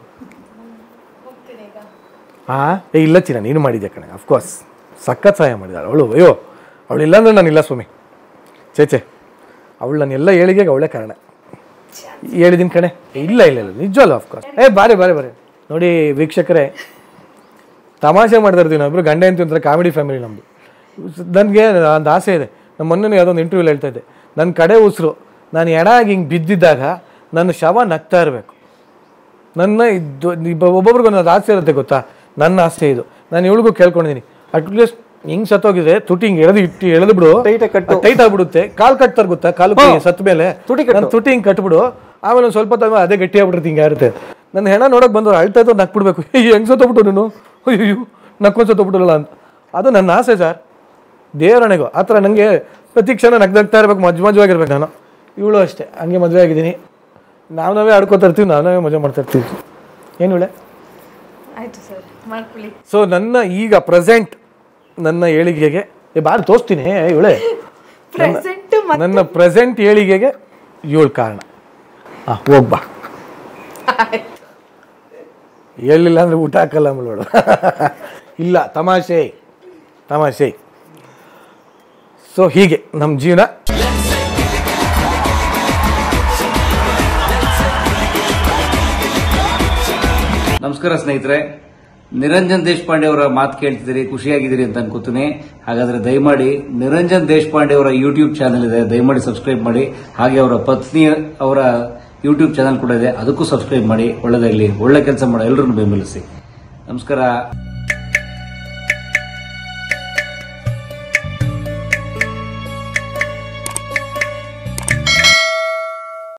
ಆ ಏ ಇಲ್ಲ ಚಿನ್ನ ನೀನು ಮಾಡಿದ್ಯಾ ಕಣೆ ಅಫ್ಕೋರ್ಸ್ ಸಖತ್ ಸಹಾಯ ಮಾಡಿದಾಳೆ ಅವಳು ಅಯ್ಯೋ ಅವಳು ಇಲ್ಲಾಂದ್ರೆ ನಾನು ಇಲ್ಲ ಸ್ವಾಮಿ ಚೇಚೆ ಅವಳು ನಾನು ಎಲ್ಲ ಏಳಿಗೆಗೆ ಅವಳೇ ಕಾರಣ ಹೇಳಿದಿನ ಕಣೆ ಇಲ್ಲ ಇಲ್ಲ ಇಲ್ಲ ನಿಜವಲ್ಲ ಅಫ್ಕೋರ್ಸ್ ಏ ಬಾರಿ ಬಾರಿ ಬಾರಿ ನೋಡಿ ವೀಕ್ಷಕರೇ ತಮಾಷೆ ಮಾಡ್ತಾ ಇರ್ತೀವಿ ನಾವಿಬ್ರು ಗಂಡ ಅಂತ ಒಂಥರ ಕಾಮಿಡಿ ಫ್ಯಾಮಿಲಿ ನಮ್ಮದು ನನಗೆ ಒಂದು ಆಸೆ ಇದೆ ನಮ್ಮ ಮೊನ್ನೆ ಯಾವುದೋ ಒಂದು ಇಂಟರ್ವ್ಯೂಲಿ ಹೇಳ್ತಾ ಇದ್ದೆ ನನ್ನ ಕಡೆ ಉಸಿರು ನಾನು ಎಡಾಗಿ ಹಿಂಗೆ ಬಿದ್ದಿದ್ದಾಗ ನನ್ನ ಶವ ನಗ್ತಾ ಇರಬೇಕು ನನ್ನ ಇದು ಒಬ್ಬೊಬ್ರಿಗೆ ಒಂದೊಂದು ಆಸೆ ಇರುತ್ತೆ ಗೊತ್ತಾ ನನ್ನ ಆಸೆ ಇದು ನಾನು ಇವಳಿಗೂ ಕೇಳ್ಕೊಂಡಿದ್ದೀನಿ ಅಟ್ಲೀಸ್ಟ್ ಹಿಂಗ್ ಸತ್ತೋಗಿದ್ರೆ ತುಟಿ ಹಿಂಗ್ ಎಳೆದು ಇಟ್ಟು ಎಳೆದು ಬಿಡು Tight ಆಗಿ ಕಟ್ಟು. ಟೈಟ್ ಆಗ್ಬಿಡುತ್ತೆ ಕಾಲ್ ಕಟ್ತಾರೆ ಗೊತ್ತಾ ಕಾಲು ಕೈ ಸತ್ತ ಮೇಲೆ ತುಟಿ ಕಟ್ಟು. ನನ್ ತುಟಿ ಹಿಂಗ್ ಕಟ್ಬಿಡು ಆಮೇಲೆ ಒಂದು ಸ್ವಲ್ಪ ತಮ್ಮ ಅದೇ ಗಟ್ಟಿ ಆಗ್ಬಿಟ್ಟಿರ್ತಿ ಹಿಂಗೆ ಇರುತ್ತೆ ನನ್ನ ಹೆಣ ನೋಡಕ್ ಬಂದವ್ರು ಅಳ್ತಾ ಇತ್ತು ನಕ್ಬಿಡ್ಬೇಕು ಹೆಂಗ್ ಸತ್ತೋಗ್ಬಿಟ್ಟು ನೀನು ಅಯ್ಯೋ ನಕ್ಕೊಂಡ್ ಸತ್ತೋಗ್ಬಿಟ್ಟಲ್ಲ ಅಂತ ಅದು ನನ್ನ ಆಸೆ ಸರ್ ದೇವರಣೆಗೂ ಆ ಥರ ನನಗೆ ಪ್ರತಿ ಕ್ಷಣ ನಗ್ದಾಗ್ತಾ ಇರ್ಬೇಕು ಮಜ್ ಮಜವಾಗಿರ್ಬೇಕು ನಾನು ಇವಳು ಅಷ್ಟೇ ಹಂಗೆ ಮದುವೆ ಆಗಿದ್ದೀನಿ ನಾವು ನಾವೇ ಆಡ್ಕೊತಾ ಇರ್ತೀವಿ ನಾವು ನಾವೇ ಮಜಾ ಮಾಡ್ತಾ ಇರ್ತೀವಿ ಏನು ಇವಳೆ ಆಯ್ತು ಸರ್ ಮಾಡ್ಕೊಳ್ಳಿ ಸೊ ನನ್ನ ಈಗ ಪ್ರೆಸೆಂಟ್ ನನ್ನ ಏಳಿಗೆಗೆ ಏ ಬಾರಿ ತೋರಿಸ್ತೀನಿ ಇವಳೆ ಪ್ರೆಸೆಂಟ್ ನನ್ನ ಪ್ರೆಸೆಂಟ್ ಏಳಿಗೆಗೆ ಇವಳು ಕಾರಣ ಹಾಂ ಹೋಗ್ಬಾ ಹೇಳಿಲ್ಲ ಅಂದ್ರೆ ಊಟ ಹಾಕಲ್ಲ ಅವಳು ಇಲ್ಲ ತಮಾಷೆ ತಮಾಷೆ ಸೊ ಹೀಗೆ ನಮ್ಮ ಜೀವನ ನಮಸ್ಕಾರ ಸ್ನೇಹಿತರೆ ನಿರಂಜನ್ ದೇಶಪಾಂಡೆ ಅವರ ಮಾತು ಕೇಳ್ತಿದ್ದೀರಿ ಖುಷಿಯಾಗಿದ್ದೀರಿ ಅಂತ ಅನ್ಕೋತೀನಿ ಹಾಗಾದ್ರೆ ದಯಮಾಡಿ ನಿರಂಜನ್ ದೇಶಪಾಂಡೆ ಅವರ ಯೂಟ್ಯೂಬ್ ಚಾನೆಲ್ ಇದೆ ದಯಮಾಡಿ ಸಬ್ಸ್ಕ್ರೈಬ್ ಮಾಡಿ ಹಾಗೆ ಅವರ ಪತ್ನಿ ಅವರ ಯೂಟ್ಯೂಬ್ ಚಾನೆಲ್ ಕೂಡ ಇದೆ ಅದಕ್ಕೂ ಸಬ್ಸ್ಕ್ರೈಬ್ ಮಾಡಿ ಒಳ್ಳೆದಾಗಲಿ ಒಳ್ಳೆ ಕೆಲಸ ಮಾಡೋ ಎಲ್ಲರನ್ನು ಬೆಂಬಲಿಸಿ ನಮಸ್ಕಾರ